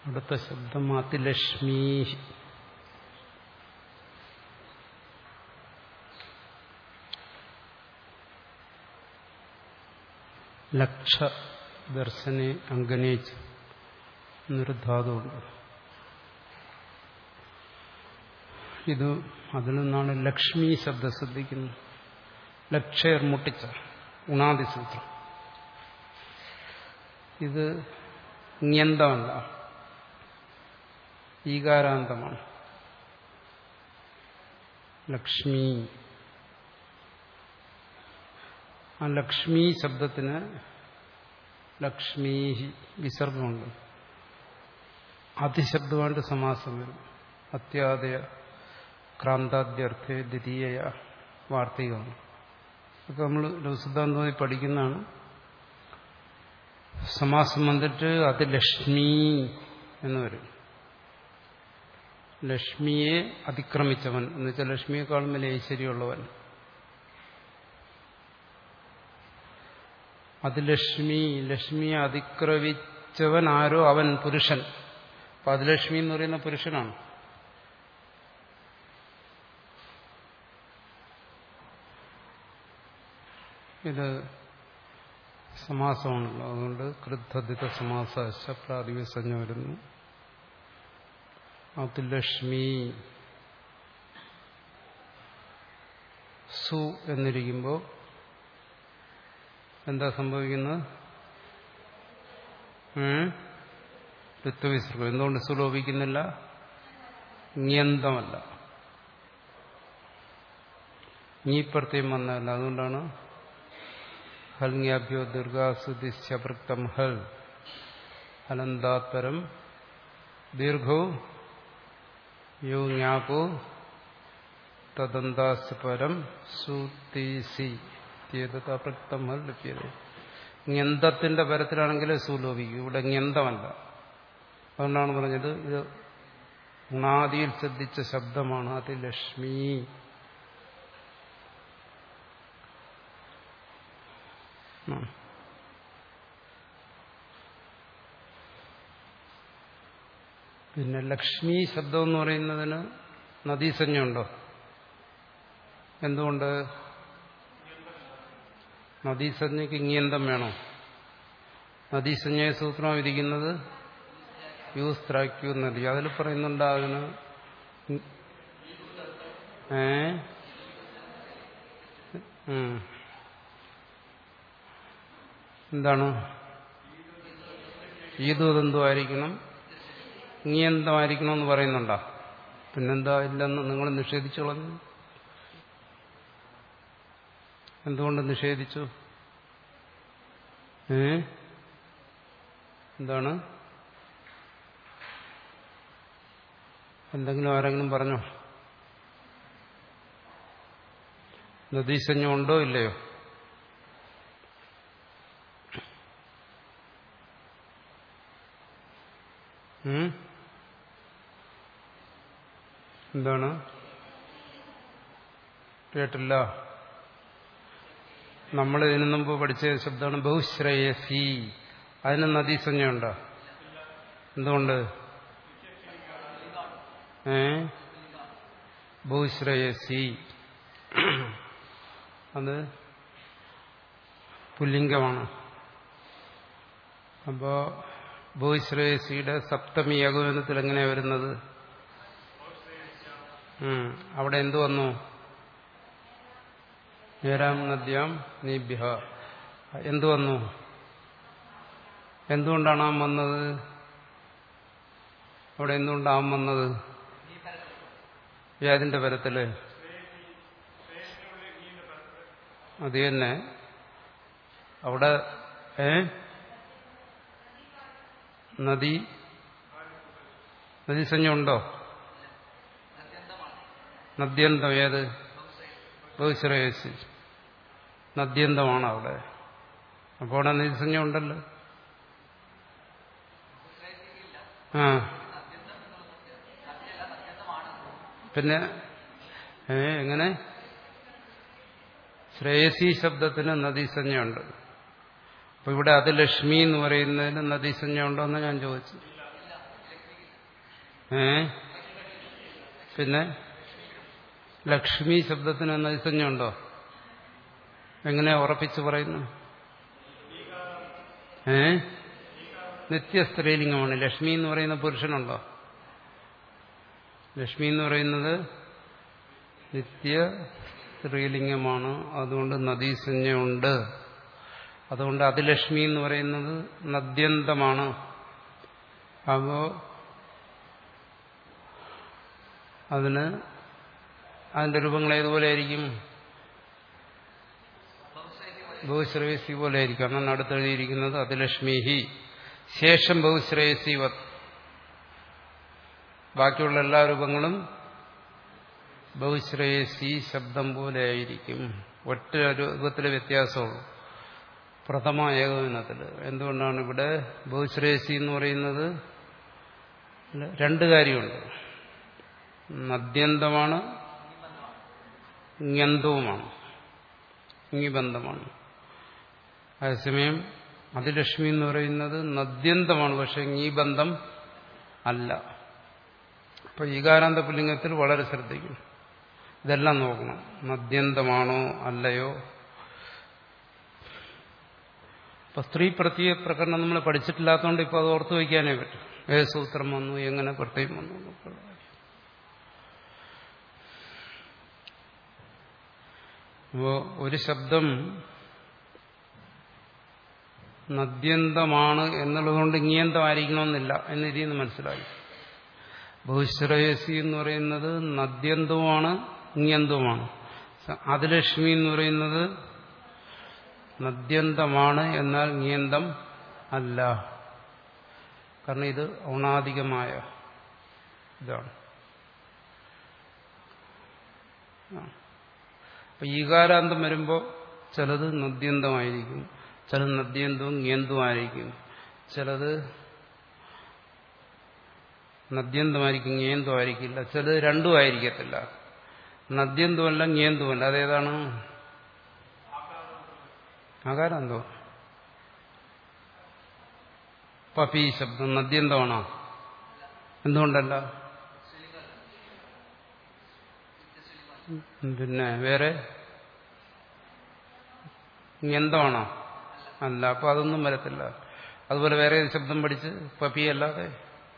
അടുത്ത ശബ്ദം അതിലക്ഷ്മി ലക്ഷ ദർശനെ അങ്കനേച്ച് എന്നൊരു ധാതുണ്ട് ഇത് അതിൽ നിന്നാണ് ലക്ഷ്മി ശബ്ദം ശ്രദ്ധിക്കുന്നത് ലക്ഷയർ മുട്ടിച്ച ഉണാദി സൂത്രം ഇത് ജ്ഞന്തമല്ല ഈകാരാന്തമാണ് ലക്ഷ്മി ആ ലക്ഷ്മി ശബ്ദത്തിന് ലക്ഷ്മി വിസർഗമുണ്ട് അതിശബ്ദമായിട്ട് സമാസം വരും അത്യാദയ ക്രാന്താദ്യർത്ഥ ദ്വിതീയ വാർത്തികമാണ് ഒക്കെ നമ്മൾ ലഘുസിദ്ധാന്തമായി പഠിക്കുന്നതാണ് സമാസം വന്നിട്ട് അത് ലക്ഷ്മി എന്ന് വരും ലക്ഷ്മിയെ അതിക്രമിച്ചവൻ എന്ന് വെച്ചാൽ ലക്ഷ്മിയെക്കാളും വലിയ ഐശ്വര്യമുള്ളവൻ അത് ലക്ഷ്മി ലക്ഷ്മിയെ അതിക്രമിച്ചവൻ ആരോ അവൻ പുരുഷൻ അപ്പൊ അത് ലക്ഷ്മി എന്ന് പറയുന്ന പുരുഷനാണ് ഇത് സമാസമാണല്ലോ അതുകൊണ്ട് കൃദ്ധദിത സമാസ പ്രാതിപസഞ്ജ വരുന്നു അത് ലക്ഷ്മി സു എന്നിരിക്കുമ്പോൾ എന്താ സംഭവിക്കുന്നത് ഋത്വവിസർഗം എന്തുകൊണ്ട് സുലോപിക്കുന്നില്ല ജ്ഞന്തമല്ല ഞീപ്രത്യം വന്നതല്ല അതുകൊണ്ടാണ് ഹൽങ്യാഭ്യോ ദീർഘാസുദിശപൃക്തം ഹൽ ഹലന്താത്പരം ദീർഘോ യോ ജ്ഞാപോ തദന്താസ്പരം സുതീസി അപൃക്തം ഹൽ ലഭ്യത ജ്ഞന്തത്തിന്റെ പരത്തിലാണെങ്കിൽ സുലോപിക്കും ഇവിടെ ജ്ഞന്തമല്ല അതുകൊണ്ടാണ് പറഞ്ഞത് ഇത് ഗുണാദിയിൽ ശ്രദ്ധിച്ച ശബ്ദമാണ് അത് ലക്ഷ്മി പിന്നെ ലക്ഷ്മി ശബ്ദം എന്ന് പറയുന്നതിന് നദീസഞ്ജുണ്ടോ എന്തുകൊണ്ട് നദീസഞ്ജയ്ക്ക് ഇങ്ങിയന്തം വേണോ നദീസഞ്ജയ സൂത്രം വിധിക്കുന്നത് യൂസ് ത്രാക്യൂ നദി അതിൽ പറയുന്നുണ്ട് അതിന് ഏ എന്താണ് ഈദുതെന്തുമായിരിക്കണം ഇങ്ങിയന്തമായിരിക്കണം എന്ന് പറയുന്നുണ്ടോ പിന്നെന്താ ഇല്ലെന്ന് നിങ്ങൾ നിഷേധിച്ചു കളഞ്ഞു എന്തുകൊണ്ട് നിഷേധിച്ചു ഏ എന്താണ് എന്തെങ്കിലും ആരെങ്കിലും പറഞ്ഞോ നദീസഞ്ജം ഉണ്ടോ ഇല്ലയോ എന്താണ് കേട്ടില്ല നമ്മൾ ഇതിനു മുമ്പ് പഠിച്ച ശബ്ദമാണ് ബഹുശ്രേയസി അതിന് നദീസഞ്ജയുണ്ടോ എന്തുകൊണ്ട് ഏ ബഹുശ്രേയസി അത് പുല്ലിംഗമാണ് അപ്പോ ബഹുശ്രേയസിയുടെ സപ്തമി ഏകോപനത്തിൽ എങ്ങനെയാ വരുന്നത് അവിടെ എന്തു വന്നു നേരാം നദ്യാം നീഭ്യ എന്തു വന്നു എന്തുകൊണ്ടാണ് ആം വന്നത് അവിടെ എന്തുകൊണ്ട് ആം വന്നത് വ്യാധിന്റെ പരത്തില് അത് തന്നെ അവിടെ ഏ നദി നദീസഞ്ജുണ്ടോ നദ്യന്തം ഏത് ബഹുശ്രേയസി നദ്യന്തമാണ് അവിടെ അപ്പോൾ അവിടെ നദീസഞ്ജം ഉണ്ടല്ലോ ആ പിന്നെ ഏ എങ്ങനെ ശ്രേയസി ശബ്ദത്തിന് നദീസഞ്ജയുണ്ട് അപ്പൊ ഇവിടെ അത് ലക്ഷ്മി എന്ന് പറയുന്നതിന് നദീസഞ്ജ ഉണ്ടോ എന്ന് ഞാൻ ചോദിച്ചു ഏ പിന്നെ ലക്ഷ്മി ശബ്ദത്തിന് നൈസഞ്ജമുണ്ടോ എങ്ങനെ ഉറപ്പിച്ച് പറയുന്നു ഏ നിത്യ സ്ത്രീലിംഗമാണ് ലക്ഷ്മി എന്ന് പറയുന്ന പുരുഷനുണ്ടോ ലക്ഷ്മി എന്ന് പറയുന്നത് നിത്യ സ്ത്രീലിംഗമാണ് അതുകൊണ്ട് നദീസഞ്ജയുണ്ട് അതുകൊണ്ട് അതിലക്ഷ്മി എന്ന് പറയുന്നത് നദ്യന്തമാണ് അപ്പോ അതിന് അതിന്റെ രൂപങ്ങൾ ഏതുപോലെ ആയിരിക്കും ബഹുശ്രേയസി പോലെ ആയിരിക്കും അന്നാണ് അടുത്തെഴുതിയിരിക്കുന്നത് അതിലക്ഷ്മിഹി ശേഷം ബഹുശ്രേയസി വത് ബാക്കിയുള്ള എല്ലാ രൂപങ്ങളും ബഹുശ്രേയസി ശബ്ദം പോലെ ആയിരിക്കും ഒറ്റ രൂപത്തിലെ വ്യത്യാസമുള്ളൂ പ്രഥമ ഏകദിനത്തിൽ എന്തുകൊണ്ടാണ് ഇവിടെ ബഹുശ്രേയസി എന്ന് പറയുന്നത് രണ്ട് കാര്യമുണ്ട് നദ്യന്തമാണ് ങ്ങന്തവുമാണ് ഇങ്ങിബന്ധമാണ് അതേസമയം അതിലക്ഷ്മി എന്ന് പറയുന്നത് നദ്യന്തമാണ് പക്ഷെ ഈ ബന്ധം അല്ല അപ്പൊ ഈകാരാന്ത പുല്ലിംഗത്തിൽ വളരെ ശ്രദ്ധിക്കണം ഇതെല്ലാം നോക്കണം നദ്യന്തമാണോ അല്ലയോ അപ്പൊ സ്ത്രീ പ്രത്യേക പ്രകരണം നമ്മൾ പഠിച്ചിട്ടില്ലാത്തതുകൊണ്ട് ഇപ്പൊ അത് ഓർത്തു വയ്ക്കാനേ പറ്റും ഏത് സൂത്രം വന്നു എങ്ങനെ പ്രത്യേകം വന്നു എന്നൊക്കെയുള്ള കാര്യം. അപ്പോ ഒരു ശബ്ദം നദ്യന്തമാണ് എന്നുള്ളതുകൊണ്ട് ഇങ്ങിയന്തമായിരിക്കണമെന്നില്ല എന്ന് ഇതിൽ നിന്ന് മനസ്സിലായി ബഹുശ്രേയസി എന്ന് പറയുന്നത് നദ്യന്തവുമാണ് ഇങ്ങിയന്തവുമാണ് അതിലക്ഷ്മി എന്ന് പറയുന്നത് നദ്യന്തമാണ് എന്നാൽ നിയന്തം അല്ല കാരണം ഇത് ഔണാധികമായ ഇതാണ് അപ്പൊ ഈകാരാന്തം വരുമ്പോൾ ചിലത് നദ്യന്തമായിരിക്കും ചിലത് നദ്യന്തവും നിയന്തവുമായിരിക്കും ചിലത് നദ്യന്തമായിരിക്കും നിയന്തമായിരിക്കില്ല ചിലത് രണ്ടും ആയിരിക്കത്തില്ല നദ്യന്തമല്ല നിയന്തമല്ല അതേതാണ് ആകാരാന്തോ പപി ശബ്ദം നദ്യന്തമാണോ എന്തുകൊണ്ടല്ല പിന്നെ വേറെ എന്താണോ അല്ല അപ്പൊ അതൊന്നും വരത്തില്ല അതുപോലെ വേറെ ഒരു ശബ്ദം പഠിച്ച് പപ്പി അല്ലാതെ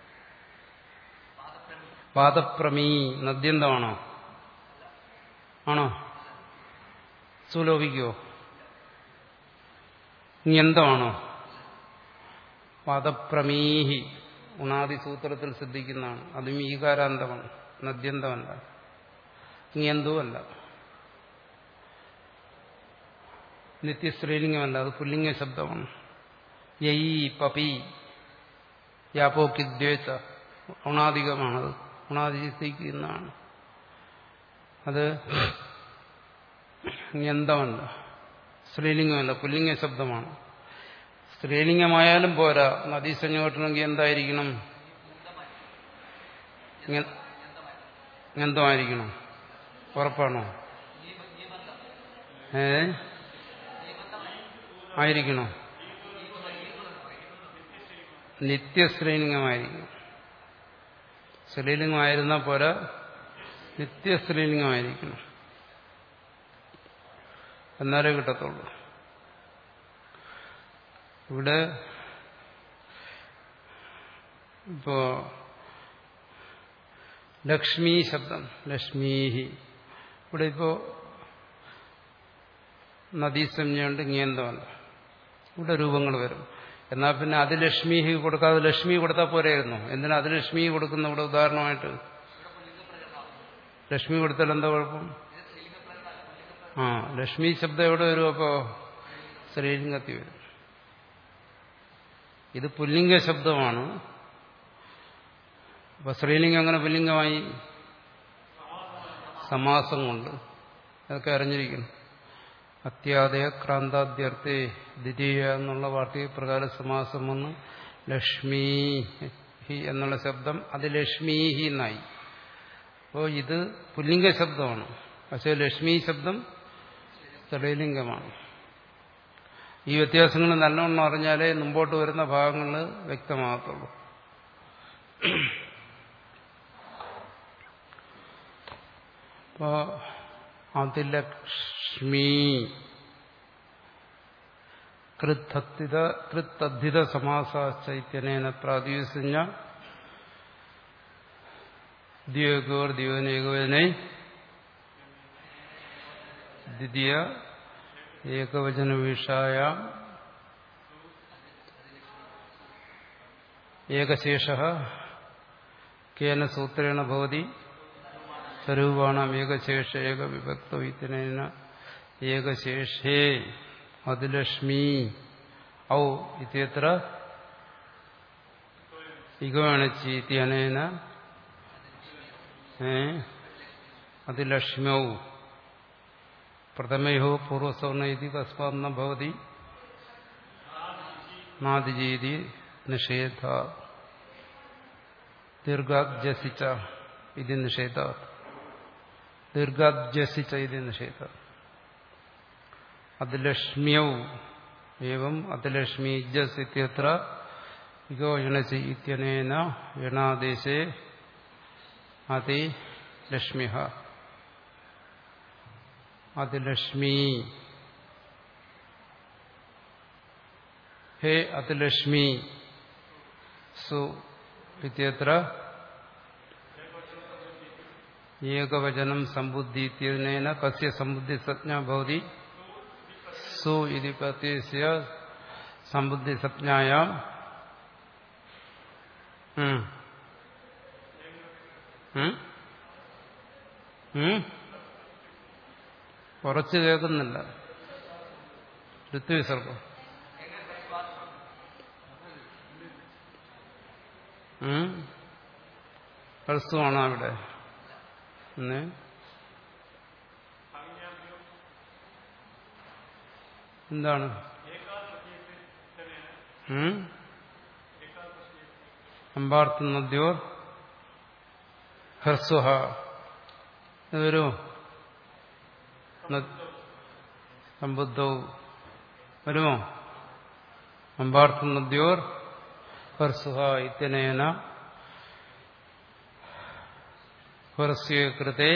പാദപ്രമീ നദ്യന്തമാണോ ആണോ സുലോപിക്കോ എന്താണോ പാദപ്രമീഹി ഉണാദി സൂത്രത്തിൽ ശ്രദ്ധിക്കുന്നതാണ് അതും ഈകാരാന്തമാണ് നദ്യന്തമല്ല ഇങ്ങെന്തുമല്ല നിത്യസ്ത്രീലിംഗമല്ല അത് പുല്ലിംഗ ശബ്ദമാണ് യയി പപി യാപ്പോക്കിദ്വേച്ച ഉണാധികമാണത് ഉണാധിക്കുന്നതാണ് അത് യന്തമല്ല സ്ത്രീലിംഗമല്ല പുല്ലിംഗ ശബ്ദമാണ് സ്ത്രീലിംഗമായാലും പോരാ നദീസഞ്ജ കിട്ടണമെങ്കിൽ എന്തായിരിക്കണം ഗന്ധമായിരിക്കണം ഉറപ്പാണോ ഏ ആയിരിക്കണോ നിത്യസ്ത്രീലിംഗമായിരിക്കും സ്ത്രീലിംഗമായിരുന്നാൽ പോരാ നിത്യസ്ത്രീലിംഗമായിരിക്കണം എന്നാലേ കിട്ടത്തുള്ളൂ ഇവിടെ ഇപ്പോ ലക്ഷ്മി ശബ്ദം ലക്ഷ്മീഹി ഇവിടെ ഇപ്പോ നദീസംജ്ഞയുണ്ട് ഇങ്ങേന്തമല്ല ഇവിടെ രൂപങ്ങൾ വരും എന്നാൽ പിന്നെ അത് ലക്ഷ്മീഹി കൊടുക്കാതെ ലക്ഷ്മി കൊടുത്താൽ പോരായിരുന്നു എന്തിനാ അത് ലക്ഷ്മി കൊടുക്കുന്ന ഇവിടെ ഉദാഹരണമായിട്ട് ലക്ഷ്മി കൊടുത്താൽ എന്താ കുഴപ്പം ആ ലക്ഷ്മി ശബ്ദം എവിടെ വരും അപ്പോ സ്ത്രീലിംഗത്തിൽ വരും ഇത് പുല്ലിംഗ ശബ്ദമാണ് അപ്പൊ സ്ത്രീലിംഗം അങ്ങനെ പുല്ലിംഗമായി സമാസം കൊണ്ട് അതൊക്കെ അറിഞ്ഞിരിക്കുന്നു അത്യാദയ ക്രാന്താദ്യർത്ഥേ ദ്വിതീയ എന്നുള്ള വാർത്തക സമാസം വന്ന് ലക്ഷ്മീ ഹി എന്നുള്ള ശബ്ദം അത് ലക്ഷ്മീഹി എന്നായി അപ്പോൾ ഇത് പുല്ലിംഗ ശബ്ദമാണ് പക്ഷേ ലക്ഷ്മി ശബ്ദം സ്ത്രീലിംഗമാണ് ഈ വ്യത്യാസങ്ങൾ നല്ലവണ്ണം അറിഞ്ഞാലേ മുമ്പോട്ട് വരുന്ന ഭാഗങ്ങൾ വ്യക്തമാകത്തുള്ളൂ അപ്പോ അതിലക്ഷ്മി കൃത്തദ്ധിത കൃത്തദ്ധിത സമാസ ചൈത്യനേന പ്രാതിസഞ്ജ ദ്വിയോഗോർ ദ്വിവനേകവനെ ദ്വിതീയ ഏകവചന വിഷായ ഏകശേഷ കേന സൂത്രേണ ഭവതി സ്വരൂപാണാം ഏകശേഷ ഏകവിഭക്തോ ഇത്യനേന ഏകശേഷേ അതിലക്ഷ്മി ഔ ഇത്യത്ര ഇഗവണച്ചി ഇത്യനേന അതിലക്ഷ്മ്യൗ പ്രഥമയോ പൂർവസവർണ ഇതി കസ്മാത് ന ഭവതി നാദിജീതി നിഷേധ ദീർഘാജ്യസിച്ച ഇത് നിഷേധ ദീർഘാജ്യസിച്ച ഇത് നിഷേധ അതിലക്ഷ്മ്യൗ ഏവം അതിലക്ഷ്മി ജസ് ഇത്യത്ര ഇഗോ യണചി ഇത്യനേന യണാദേശേ അതി ലക്ഷ്മ്യ അതിലക്ഷ്മി ഹേ അതിലക്ഷ്മി സു ഇത്യത്ര ഏകവചനം സമ്പുദ്ധി ഇത്യനേന കസ്യ സമ്പുദ്ധി സജ്ഞ ഭവതി സു ഇതി പ്രത്യസ്യ സമ്പുദ്ധി സജ്ഞായാം കുറച്ച് കേൾക്കുന്നില്ല ഋത്വിസർഗം ഹ്രസ്വമാണോ അവിടെ എന്നേ എന്താണ് അമ്പാർത്ഥ നദ്യോർ ഹ്രസ്വഹ വരൂ സമ്പുദ്ധവും വരുമോ അമ്പാർത്ഥ നദ്യോർ ഹർസുഹ ഇത്യനേന ഹ്രസ്വേ കൃതേ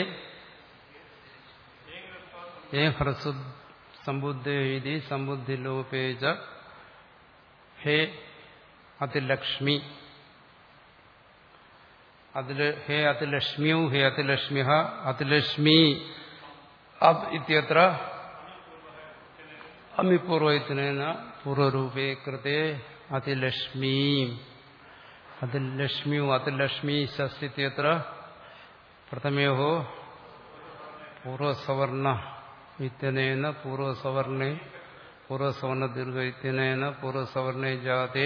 ഏ ഹ്രസ്വ സമ്പുദ്ധി സമ്പുദ്ധിലോപേജ ഹേ അതിലക്ഷ്മി അതില് ഹേ അതിലക്ഷ്മ്യു ഹേ അതിലക്ഷ്മ്യ അതിലക്ഷ്മി അബ് ഇത്യത്ര അമിപൂർവത്തിനേന പൂർവരൂപേ കൃതേ അതിലക്ഷ്മീ അതിലക്ഷ്മ്യു അതിലക്ഷ്മി ശസ്യത്യത്ര പ്രഥമയോ പൂർവസവർണ ഇത്യനേന പൂർവസവർണേ പൂർവസവർണ ദീർഘ ഇത്യനേന പൂർവസവർണേ ജാതേ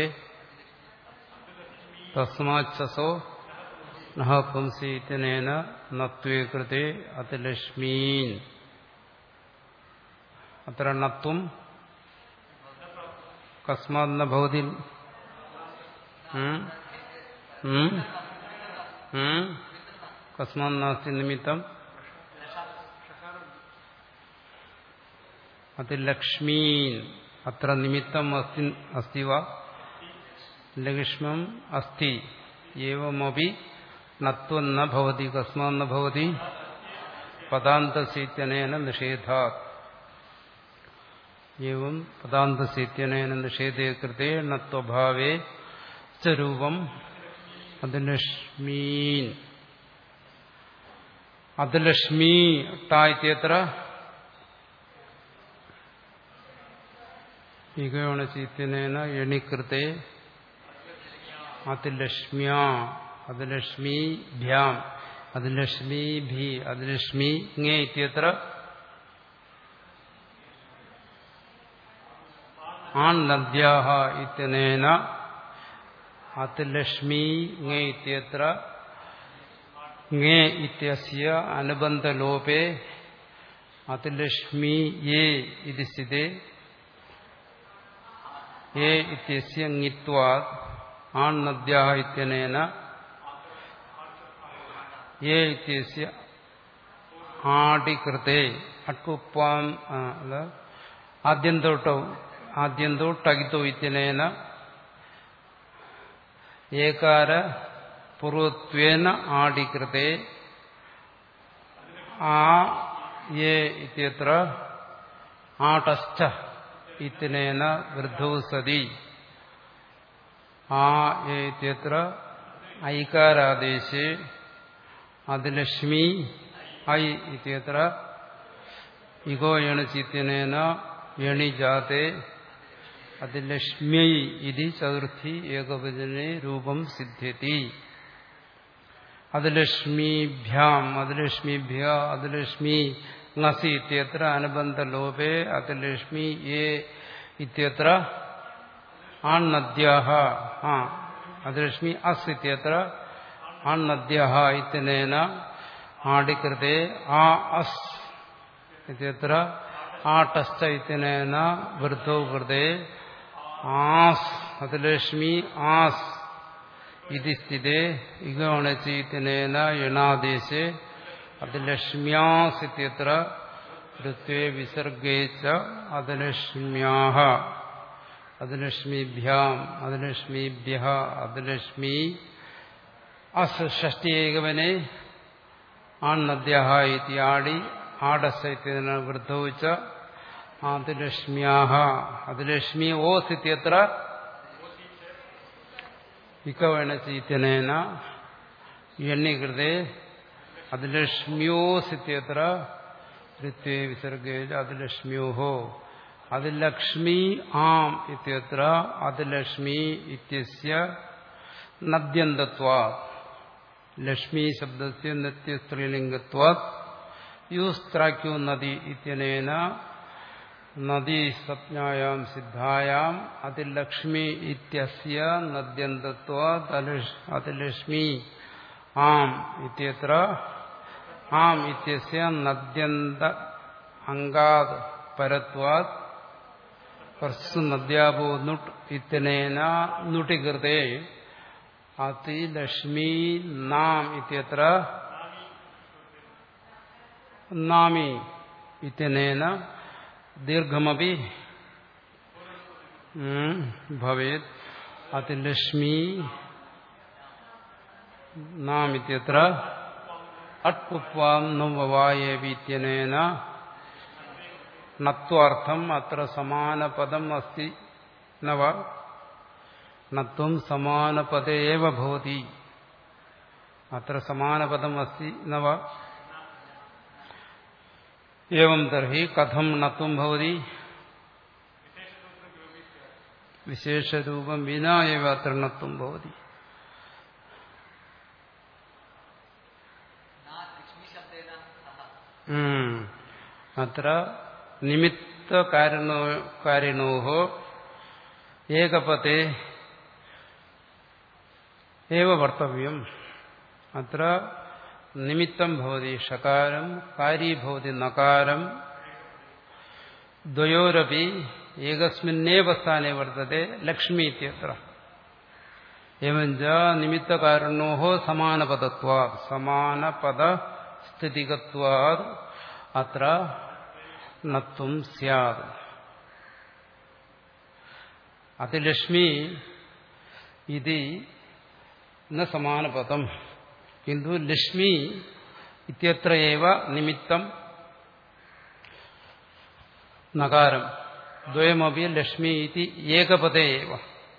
തസ്മാച്ചസോ നഹ പുംസി ഇത്യനേന നത്വേ കൃതേ അതിലക്ഷ്മീൻ അത്ര നത്വം കസ്മാത് ന ഭവതി കസ്മാത് നാസ്തി നിമിത്തം അതിലക്ഷ്മീൻ അത്ര നിമിത്തം അസ്തി അസ്തി വാ ലക്ഷ്മം അസ്തി ഏവമപി നത്വം ന ഭവതി കസ്മാൻ ന ഭവതി പദാന്തസീത്യനേന നിഷേധാത് ഏവം പദാന്തസീത്യനേന നിഷേധേ കൃതേ നത്വഭാവേ ച രൂപം അതിലക്ഷ്മീൻ അതിലക്ഷ്മീ ടാ ഇത്യത്ര ഇകയോണചീത്യനേന എണികൃതേ അതിലക്ഷ്മ്യ അതിലക്ഷ്മീഭ്യാം അതിലക്ഷ്മീഭി അതിലക്ഷ്മി ങേ ഇത്യത്ര ആൺ നദ്യാഹ ഇത്യനേന അതിലക്ഷ്മി ങേ ഇത്യത്ര ങേ ഇത്യസ്യ അനുബന്ധലോപേ അതിലക്ഷ്മി യേ ഇത് സ്ഥിതേ യേ ഇത്യസ്യ ങ്ങിത്വാത് ആൺ നദ്യാഹ ഇത്യനേന യേ ഇത്യസ്യ ആടികൃതേ അട്കുപ്പാം അല്ല ആദ്യന്തോട്ടോ ആദ്യന്തോ ടകിത്തോ ഇത്യനേന ഏകാര പൂർവത്വേന ആടികൃതേ ആ യേ ഇത്യത്ര ആടസ്ഥ ഇത്തിനേന വൃദ്ധൗ സതി ആ യേ ഇത്യത്ര ഐകാരാദേശേ അതിലക്ഷ്മി ഐ ഇത്യത്ര ഇഗോ എണിച്ചിത്യനേന എണി ജാതേ അതിലക്ഷ്മ്യൈ ഇതി ചതുർത്ഥി ഏകവചനെ രൂപം സിദ്ധ്യതി അതിലക്ഷ്മീഭ്യാം അതിലക്ഷ്മീഭ്യ അതിലക്ഷ്മി ngസി ഇത്യത്ര അനുബന്ധലോപേ അതിലക്ഷ്മി ഏ ഇത്യത്ര ആൺനദ്യാഹ ആ അതിലക്ഷ്മി അസ് ഇത്യത്ര ആൺനദ്യാഹ ഇത്യനേന ആടികൃതേ ആ അസ് ഇത്യത്ര ആട്ടസ്ഥ ഇത്യനേന വൃദ്ധൗ കൃതേ ആസ് അതിലക്ഷ്മി ആസ് ഇതി സ്ഥിതേ ഇഗണചീത്തിനേന യണാദേശേ അതിലക്ഷ്മ്യാസ് ഇത്യത്ര ഋത്വേ വിസർഗേ ച അതിലക്ഷ്മ്യാഹ അതിലക്ഷ്മീഭ്യാം അതിലക്ഷ്മീഭ്യ അതിലക്ഷ്മി അസ് ഷഷ്ടി ഏകവനെ ആൺനദ്യഹ ഇതി ആടി ആടസ് ഇത്യന വൃദ്ധൗ ച അതിലക്ഷ്മ്യാഹ അതിലക്ഷ്മി ഓസ് ഇത്യത്ര ഇക്കവണചീത്യനേന എണ്ണികൃതേ അതിലക്ഷ്മ്യോസിത്യത്ര ഋത്വേ വിസർഗേ അതിലക്ഷ്മ്യോഹോ അതിലക്ഷ്മി ആം ഇത്യത്ര അതിലക്ഷ്മി ഇത്യസ്യ നദ്യന്തത്വാ ലക്ഷ്മി ശബ്ദസ്യ നിത്യസ്ത്രീലിംഗത്വാ യൂസ്ത്രാക്യോ നദി ഇത്യനേന നദീ സംജ്ഞായാം സിദ്ധായാം അതിലക്ഷ്മി ഇത്യസ്യ നദ്യന്തത്വാത് അതിലക്ഷ്മി ആം ഇത്യത്ര ആം ഇത്യസ്യ നദ്യന്ത അങ്കാത് പരത്വാത് പർസു നദ്യാപോ നുട്ട് ഇത്യനേന നുട്ടികൃതേ അതിലക്ഷ്മി നാം ഇത്യത്ര നാമി ഇത്യനേന ദീർഘമപി ഭവേത് അതിലക്ഷ്മി നാമിത്യത്ര അട്പുപ്വാം നുവായേവീത്യനേന നത്വാർത്ഥം അത്ര സമാനപദം അസ്തി നവ നത്വം സമാനപദേവ ഭവതി അത്ര സമാനപദം അസ്തി നവ एवं तर्हि कथम नत्वं भवति विशेषरूपं विना एव अत्र नत्वं भवति अत्र निमित्तकारिणो कारिणोः एकपते एव वर्तव्यम् अत्र നിമിത്തം ഭവതി ഷകാരം കാരി ഭവതി നകാരം ദ്വയോരപി ഏകസ്മിന്നേവ സ്ഥാനെ വർത്തത്തെ ലക്ഷ്മി ഇത്യത്ര എവഞ്ച നിമിത്തകാരണോ സമാനപദത്വാ സമാനപദ സ്ഥിതികത്വാത് അത്ര നത്വം സ്യാത് അതിലക്ഷ്മി ഇത് ന സമാനപദം കിന്തു ലക്ഷ്മി ഇത്യത്ര ഏവ നിമിത്തം നകാരം ദ്വയമപി ലക്ഷ്മി ഇതി ഏകപദേ ഏവ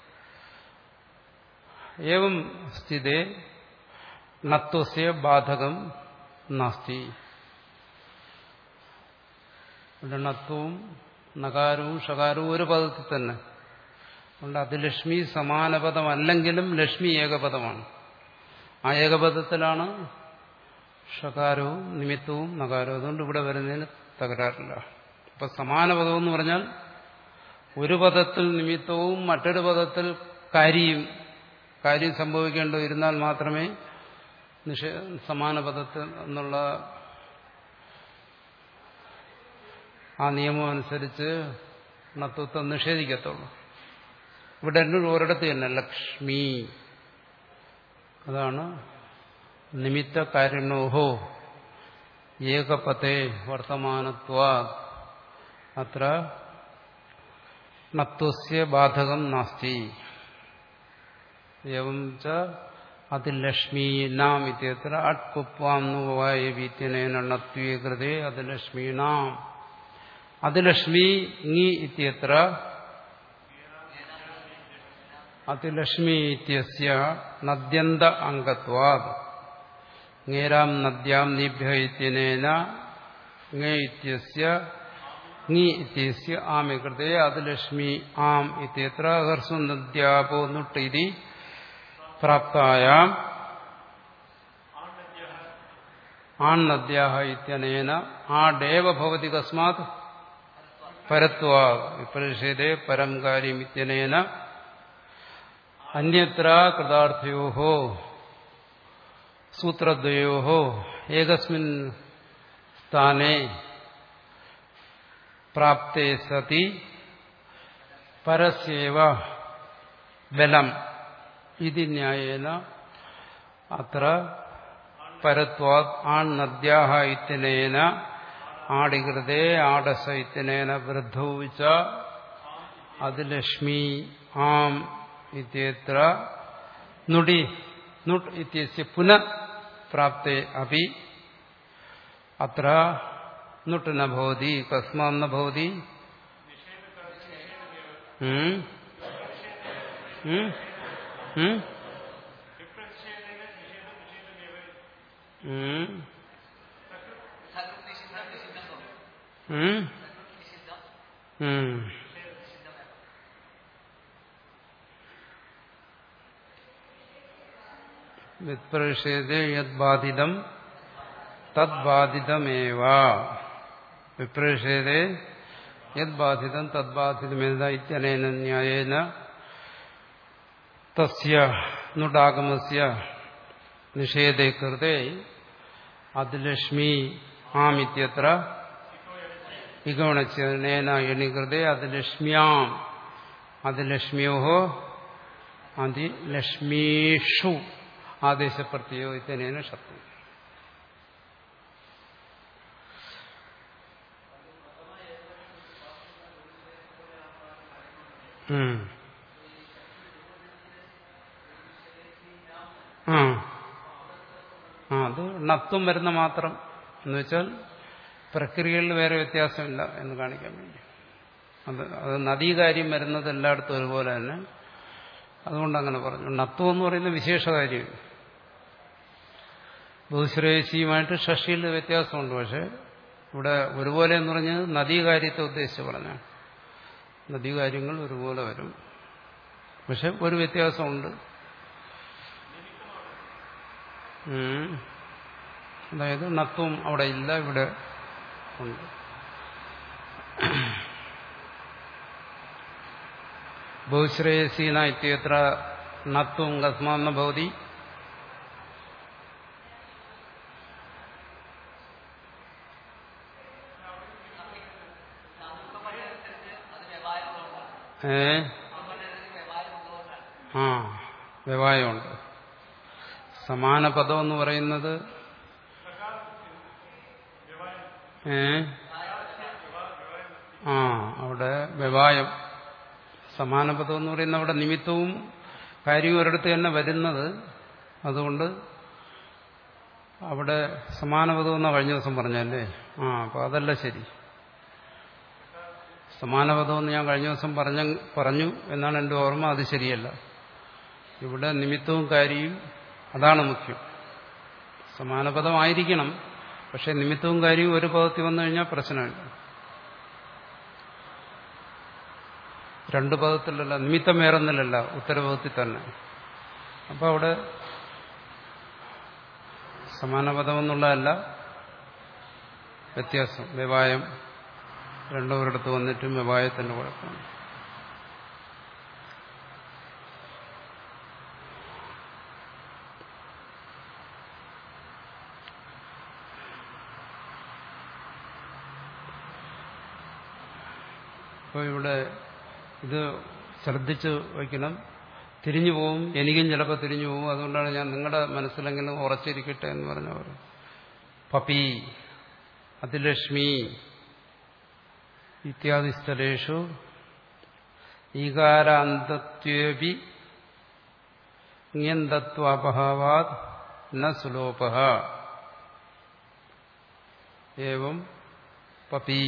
ഏവം സ്ഥിതേ നത്വസ്യ ബാധകം നാസ്തി ഇവിടെ നത്വവും നകാരവും ഷകാരവും ഒരു പദത്തിൽ തന്നെ അതുകൊണ്ട് അത് ലക്ഷ്മി സമാനപദമല്ലെങ്കിലും ലക്ഷ്മി ഏകപദമാണ് ആ ഏകപദത്തിലാണ് ഷകാരവും നിമിത്തവും നകാരവും അതുകൊണ്ട് ഇവിടെ വരുന്നതിന് തകരാറില്ല അപ്പൊ സമാനപദം എന്ന് പറഞ്ഞാൽ ഒരു പദത്തിൽ നിമിത്തവും മറ്റൊരു പദത്തിൽ കാരിയും കാര്യം സംഭവിക്കേണ്ടി ഇരുന്നാൽ മാത്രമേ നിഷേ സമാന പദത്തിൽ എന്നുള്ള ആ നിയമം അനുസരിച്ച് നത്വത്വം നിഷേധിക്കത്തുള്ളൂ ഇവിടെ ഒരിടത്ത് തന്നെ ലക്ഷ്മി അതാണ് നിമിത്ത കാരണോഹോ ഏകപത്തെ വർത്തമാനത്വ അത്ര നത്വസ്യ ബാധകം നാസ്തി എവം ച അതിലക്ഷ്മീനാം ഇത്യത്ര അട് കുപ്വാം നുവായവീത്യനേനത്വീകൃതേ അതിലക്ഷ്മീണാം അതിലക്ഷ്മി ങി ഇത്യത്ര അതിലക്ഷ്മി ഇത്യസ്യ നദ്യന്ത അംഗത്വാത് ങ്ങേരാം നദ്യാം നിഭ്യ ഇത്യനേന ങേ ഇത്യസ്യ ങി ഇത്യസ്യ ആമി കൃതേ അതിലക്ഷ്മി ആം ഇത്യത്ര ഹർസു നദ്യാപോ നുട്ട് ഇതി പ്രാപ്തായാം ആൺ നദ്യാഹ ഇത്യനേന ആഡേവ ഭവതി കസ്മാത് പരത്വാ വിപരിഷേദേ പരം കാര്യമിത്യനേന അന്യത്ര കൃതാർത്ഥയോ സൂത്രദ്വയോ ഏകസ്മിൻ സ്ഥാനെ പ്രാപ്തേ സതി പരസ്യേവ ബലം ഇതി ന്യായേന അത്ര പരത്വാത് ആൺ നദ്യാഹ ഇത്യനേന ആടികൃതേ ആടസ ഇത്യനേന വൃദ്ധൗച്ച അതിലക്ഷ്മി ആം ഇത്യത്ര നുടി നുട്ട് ഇത്യസ്യ പുനഃ പ്രാപ്തേ അപി അത്ര നുട്ട് ന ഭവതി കസ്മാൻ ന ഭവതി ഉം? ഉം? ഉം? ഉം? ഉം? ഉം. വിപ്രഷേദേ യദ്ബാധിതം തദ്ബാധിതമേവ വിപ്രഷേദേ യദ്ബാധിതം തദ്ബാധിതമേത ഇത്യനേന ന്യായേന തസ്യ നുടാഗമസ്യ നിഷേധേ കൃതേ അതിലക്ഷ്മി ആമിത്യത്ര ഇഗവണച്ചേന എണികൃതേ അതിലക്ഷ്മ്യാം അതിലക്ഷ്മ്യോ അതിലക്ഷ്മീഷു ആദേശപ്രത്യോ ഇത്തനേന ശത്രു ആ ആ അത് ണത്വം വരുന്ന മാത്രം എന്ന് വെച്ചാൽ പ്രക്രിയകളിൽ വേറെ വ്യത്യാസമില്ല എന്ന് കാണിക്കാൻ വേണ്ടി അത് അത് നദീകാര്യം വരുന്നത് എല്ലായിടത്തും ഒരുപോലെ തന്നെ അതുകൊണ്ട് അങ്ങനെ പറഞ്ഞു ണത്വം എന്ന് പറയുന്ന വിശേഷ കാര്യം ബഹുശ്രേയസിയുമായിട്ട് ഷഷിയിൽ വ്യത്യാസമുണ്ട് പക്ഷെ ഇവിടെ ഒരുപോലെ എന്ന് പറഞ്ഞത് നദീകാര്യത്തെ ഉദ്ദേശിച്ച് പറഞ്ഞ നദീകാര്യങ്ങൾ ഒരുപോലെ വരും പക്ഷെ ഒരു വ്യത്യാസമുണ്ട് ഉം. അതായത് നത്വം അവിടെ ഇല്ല ഇവിടെ ഉണ്ട് ബഹുശ്രേയസീന ഇത്യത്ര നത്വം കസ്മാന്ന ഭവതി ഏ ആ വ്യവായമുണ്ട് സമാന പദം എന്ന് പറയുന്നത് ഏ ആ അവിടെ വ്യവായം സമാന പദം എന്ന് പറയുന്ന അവിടെ നിമിത്തവും കാര്യവും ഒരിടത്ത് തന്നെ വരുന്നത് അതുകൊണ്ട് അവിടെ സമാനപദം എന്നാ കഴിഞ്ഞ ദിവസം പറഞ്ഞല്ലേ ആ അപ്പൊ അതല്ല ശരി സമാനപദം എന്ന് ഞാൻ കഴിഞ്ഞ ദിവസം പറഞ്ഞ പറഞ്ഞു എന്നാണ് എൻ്റെ ഓർമ്മ അത് ശരിയല്ല ഇവിടെ നിമിത്തവും കാര്യവും അതാണ് മുഖ്യം സമാനപദമായിരിക്കണം പക്ഷെ നിമിത്തവും കാര്യവും ഒരു പദത്തിൽ വന്നു കഴിഞ്ഞാൽ പ്രശ്നമില്ല രണ്ട് പദത്തിലല്ല നിമിത്തം വേറൊന്നിലല്ല ഉത്തരപദത്തിൽ തന്നെ അപ്പോൾ അവിടെ സമാനപദം എന്നുള്ളതല്ല വ്യത്യാസം വ്യവായം രണ്ടോരിടത്ത് വന്നിട്ടും വ്യവായത്തിന്റെ കുഴപ്പമാണ് അപ്പോൾ ഇവിടെ ഇത് ശ്രദ്ധിച്ച് വയ്ക്കണം തിരിഞ്ഞു പോവും എനിക്കും ചിലപ്പോൾ തിരിഞ്ഞു പോവും അതുകൊണ്ടാണ് ഞാൻ നിങ്ങളുടെ മനസ്സിലെങ്കിലും ഉറച്ചിരിക്കട്ടെ എന്ന് പറഞ്ഞ പോലെ പപി അതിലക്ഷ്മി ഇത്യാദി സ്ഥലേഷു ഈകാരാന്തത്വേപി ജ്ഞന്തത്വാപഹാവാത് ന സുലോപ ഏവം പപി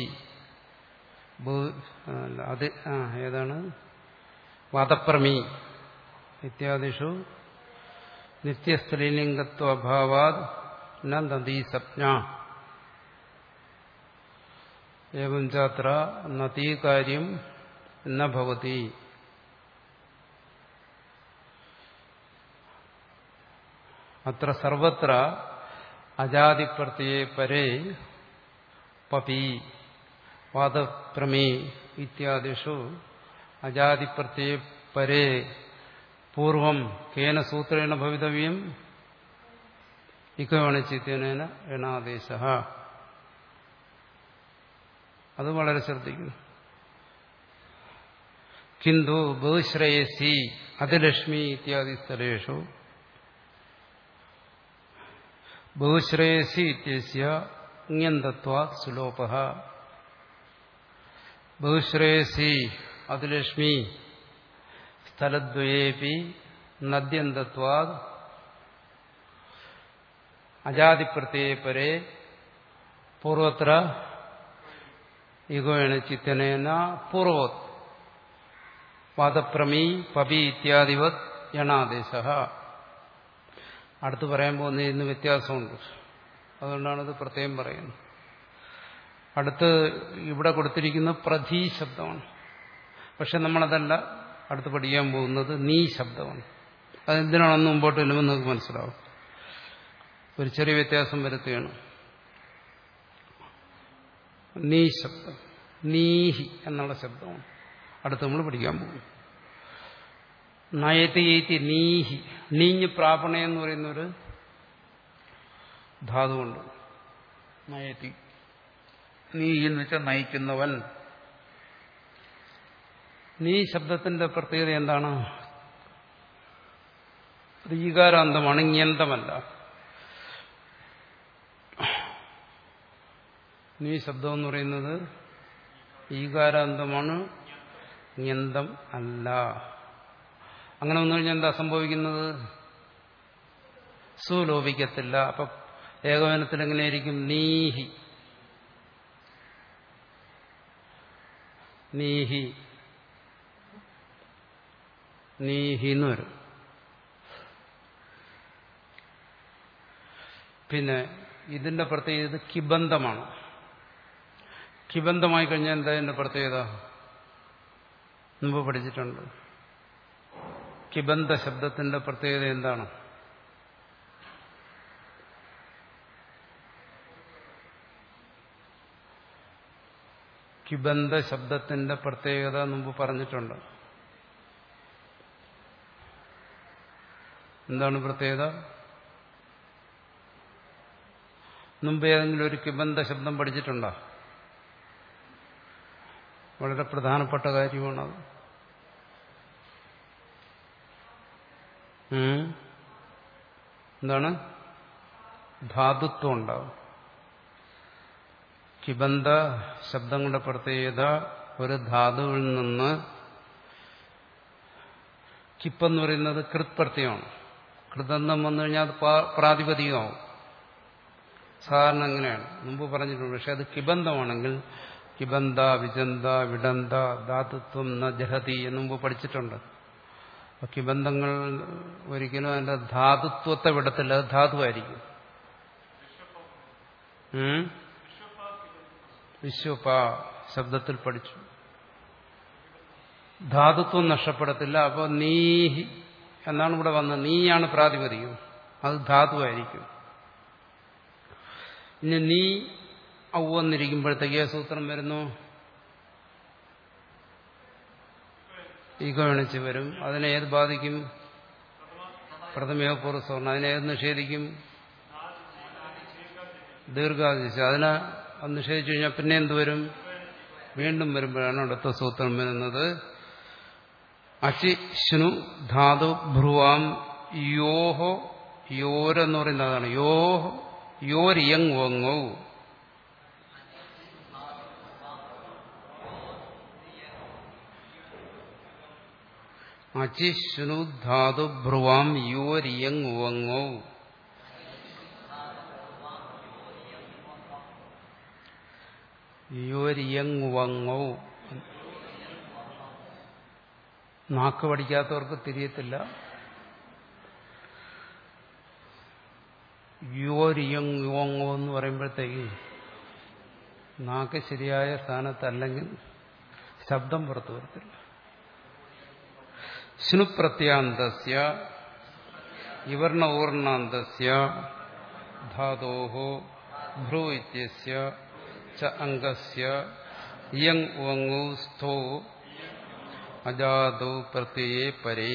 അത് ആ ഏതാണ് വാദപ്രമി ഇത്യാദിഷു നിത്യസ്ത്രീലിംഗത്വഭാവാത് നദീ സപ്ന ഏവം ചാത്ര നദീകാര്യം ന ഭവതി അത്ര സർവത്ര അജാതിപ്രത്യേ പരേ പപി വാദപ്രമേ ഇത്യാദിഷു അജാതിപ്രത്യേ പരേ പൂർവം കേന സൂത്രേണ ഭവിതവ്യം ഇക്കവണിച്ചിത്യനേന എണാദേശ അത് വളരെ ശ്രദ്ധിക്കുന്നു കിന്തു ബഹുശ്രേയസി അതിലക്ഷ്മി ഇത്യാദി സ്ഥലേഷു ബഹുശ്രേയസി ഇത്യസ്യ ജ്ഞന്തത്വാ സുലോപ ബഹുശ്രേയസി അതിലക്ഷ്മി സ്ഥലദ്വയേപി നദ്യന്തത്വാ അജാതിപ്രത്യേ പരേ പൂർവത്ര ഇഗോയണ ചിത്തനേന പൂർവത് വാദപ്രമീ പപി ഇത്യാദിവത് യണാദേശ അടുത്ത് പറയാൻ പോകുന്ന ഇന്ന് വ്യത്യാസമുണ്ട് അതുകൊണ്ടാണ് ഇത് പ്രത്യേകം പറയുന്നത് അടുത്ത് ഇവിടെ കൊടുത്തിരിക്കുന്ന പ്രധീ ശബ്ദമാണ് പക്ഷെ നമ്മളതല്ല അടുത്ത് പഠിക്കാൻ പോകുന്നത് നീ ശബ്ദമാണ് അതെന്തിനാണെന്ന് മുമ്പോട്ട് ചെല്ലുമ്പോൾ നിങ്ങൾക്ക് മനസ്സിലാവും ഒരു ചെറിയ വ്യത്യാസം വരുത്തുകയാണ് നീ ശബ്ദം നീഹി എന്നുള്ള ശബ്ദമാണ് അടുത്ത് നമ്മൾ പഠിക്കാൻ പോകും നയത്തി നീഹി നീഞ്ഞ് പ്രാപണ എന്ന് പറയുന്നൊരു ധാതുവുണ്ട് നയത്തി നീ എന്ന് വെച്ചാൽ നയിക്കുന്നവൻ നീ ശബ്ദത്തിന്റെ പ്രത്യേകത എന്താണ് ഈകാരാന്തമാണ് ഇങ്ങന്തമല്ല നീ ശബ്ദം എന്ന് പറയുന്നത് ഈകാരാന്തമാണ് ജ്ഞന്തം അല്ല അങ്ങനെ വന്നു കഴിഞ്ഞാൽ എന്താ സംഭവിക്കുന്നത് സുലോപിക്കത്തില്ല അപ്പൊ ഏകോപനത്തിൽ എങ്ങനെയായിരിക്കും നീഹി നീഹി നീഹി എന്ന് വരും പിന്നെ ഇതിന്റെ പ്രത്യേകത കിബന്ധമാണ് കിബന്ധമായി കഴിഞ്ഞാൽ എന്താ ഇതിന്റെ പ്രത്യേകത മുമ്പ് പഠിച്ചിട്ടുണ്ട് കിബന്ധ ശബ്ദത്തിന്റെ പ്രത്യേകത എന്താണ് കിബന്ധ ശബ്ദത്തിന്റെ പ്രത്യേകത മുമ്പ് പറഞ്ഞിട്ടുണ്ട് എന്താണ് പ്രത്യേകത മുമ്പ് ഏതെങ്കിലും ഒരു കിബന്ധ ശബ്ദം പഠിച്ചിട്ടുണ്ടോ വളരെ പ്രധാനപ്പെട്ട കാര്യമാണത് എന്താണ് ധാതുത്വം ഉണ്ടാവും കിബന്ധ ശബ്ദങ്ങളുടെ പ്രത്യേകത ഒരു ധാതുവിൽ നിന്ന് കിപ്പെന്ന് പറയുന്നത് കൃത്പ്രത്യമാണ് കൃതന്തം വന്നു കഴിഞ്ഞാൽ അത് പ്രാതിപതികമാവും സാധാരണ അങ്ങനെയാണ് മുമ്പ് പറഞ്ഞിട്ടുണ്ട് പക്ഷെ അത് കിബന്ധമാണെങ്കിൽ കിബന്ധ വിജന്ത വിടന്ത ധാതുത്വം ന ജഹതി എന്ന് മുമ്പ് പഠിച്ചിട്ടുണ്ട് അപ്പൊ കിബന്ധങ്ങൾ ഒരിക്കലും അതിന്റെ ധാതുത്വത്തെ വിടത്തില്ല അത് ധാതുവായിരിക്കും വിശ്വപ ശബ്ദത്തിൽ പഠിച്ചു ധാതുത്വം നഷ്ടപ്പെടത്തില്ല അപ്പോൾ നീഹി എന്നാണ് ഇവിടെ വന്നത് നീയാണ് പ്രാതിപതികം അത് ധാതുവായിരിക്കും ഇനി നീ ഔവന്നിരിക്കുമ്പോഴത്തേക്ക് ഏ സൂത്രം വരുന്നു ഈഗോണിച്ച് വരും അതിനെ ഏത് ബാധിക്കും പ്രഥമയോ പൂർവ്വസ്വർണ്ണം അതിനെ ഏത് നിഷേധിക്കും ദീർഘാദിശ അതിനെ നിഷേധിച്ചു കഴിഞ്ഞാൽ പിന്നെ എന്ത് വരും വീണ്ടും വരുമ്പോഴാണ് അടുത്ത സൂത്രം വരുന്നത് അശിഷ്ണു ധാതു ഭ്രുവാം യോഹോ യോരെന്ന് പറയുന്നതാണ് യോഹോ യോരിയങ് വങ്ങോ അചിശ്നു ധാതു ഭ്രുവാം യോരിയങ് ഉവങ്ങോ യോരിയങ് ഉവങ്ങോ നാക്ക് പഠിക്കാത്തവർക്ക് തിരിയത്തില്ല യോരിയങ് യുവങ്ങോ എന്ന് പറയുമ്പോഴത്തേക്ക് നാക്ക് ശരിയായ സ്ഥാനത്തല്ലെങ്കിൽ ശബ്ദം പുറത്തു വരത്തില്ല സ്നുപ്രത്യാന്തസ്യ ഇവർണ ഊർണാന്തസ്യ ധാതോഹോ ഭ്രൂ ഇത്യസ്യ ച അംഗസ്യ ഇയങ് ഉവങ്ങു സ്ഥോ അജാദോ പ്രത്യയേ പരേ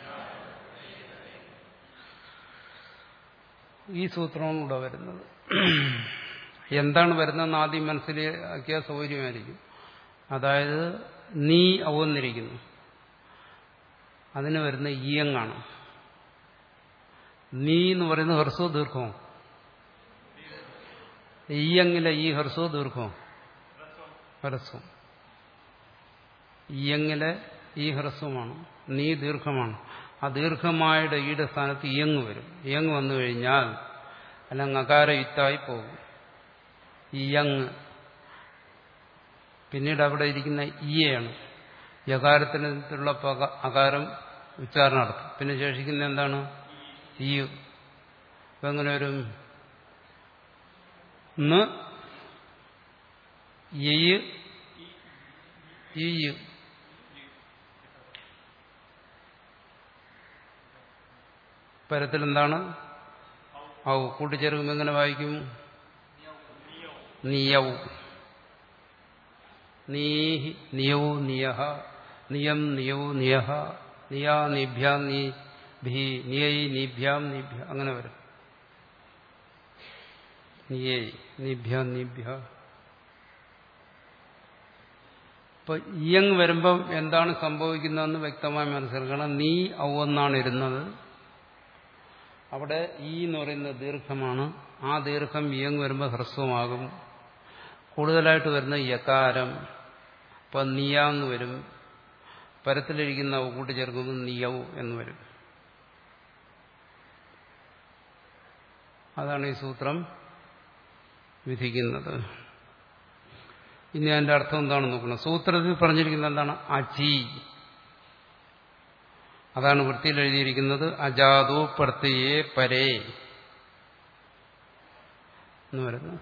ഈ സൂത്രമാണ് ഇവിടെ വരുന്നത് എന്താണ് വരുന്നതെന്ന് ആദ്യം മനസ്സിലാക്കിയാൽ സൗകര്യമായിരിക്കും അതായത് നീ അവന്നിരിക്കുന്നു അതിന് വരുന്ന ഈയങ്ങാണ് നീ എന്ന് പറയുന്ന ഹർസോ ദീർഘമോ ഈയങ്ങിലെ ഈ ഹർസോ ദീർഘമോ ഹരസ്വം ഈയങ്ങിലെ ഈ ഹ്രസ്വമാണ് നീ ദീർഘമാണ് ആ ദീർഘമായുടെ ഈയുടെ സ്ഥാനത്ത് ഇയങ്ങ് വരും ഇയങ്ങ് വന്നു കഴിഞ്ഞാൽ അല്ലെങ്കിൽ അകാര യുത്തായി പോകും ഇയങ് പിന്നീട് അവിടെ ഇരിക്കുന്ന ഈയാണ് യകാരത്തിനുള്ള അകാരം ഉച്ചാരണാർത്ഥം പിന്നെ ശേഷിക്കുന്ന എന്താണ് ഈ ഇപ്പൊ എങ്ങനെ വരും ഈ പരത്തിൽ എന്താണ് ഔ കൂട്ടിച്ചേർക്കുമ്പോൾ എങ്ങനെ വായിക്കും നിയൗ നീഹി നിയൗ നിയഹ നിയം നിയൗ നിയഹ നിയാ നിഭ്യാം നീ ഭീ നിയൈ നിഭ്യാം നിഭ്യ അങ്ങനെ വരും നിയൈ നിഭ്യ നിഭ്യ ഇപ്പൊ ഇയങ് വരുമ്പം എന്താണ് സംഭവിക്കുന്നതെന്ന് വ്യക്തമായി മനസ്സിലാക്കണം നീ ഔവെന്നാണ് ഇരുന്നത് അവിടെ ഈ എന്ന് പറയുന്നത് ദീർഘമാണ് ആ ദീർഘം ഇയങ് വരുമ്പോൾ ഹ്രസ്വമാകും കൂടുതലായിട്ട് വരുന്ന യകാരം ഇപ്പൊ നിയാന്ന് വരും പരത്തിലിരിക്കുന്ന കൂട്ടിച്ചേർക്കുമ്പോൾ നിയവ് എന്ന് വരും അതാണ് ഈ സൂത്രം വിധിക്കുന്നത് ഇനി അതിന്റെ അർത്ഥം എന്താണെന്ന് നോക്കണം സൂത്രത്തിൽ പറഞ്ഞിരിക്കുന്നത് എന്താണ് അജി അതാണ് വൃത്തിയിൽ എഴുതിയിരിക്കുന്നത് അജാതു പ്രത്യയെ പരേ എന്ന് വരുന്നത്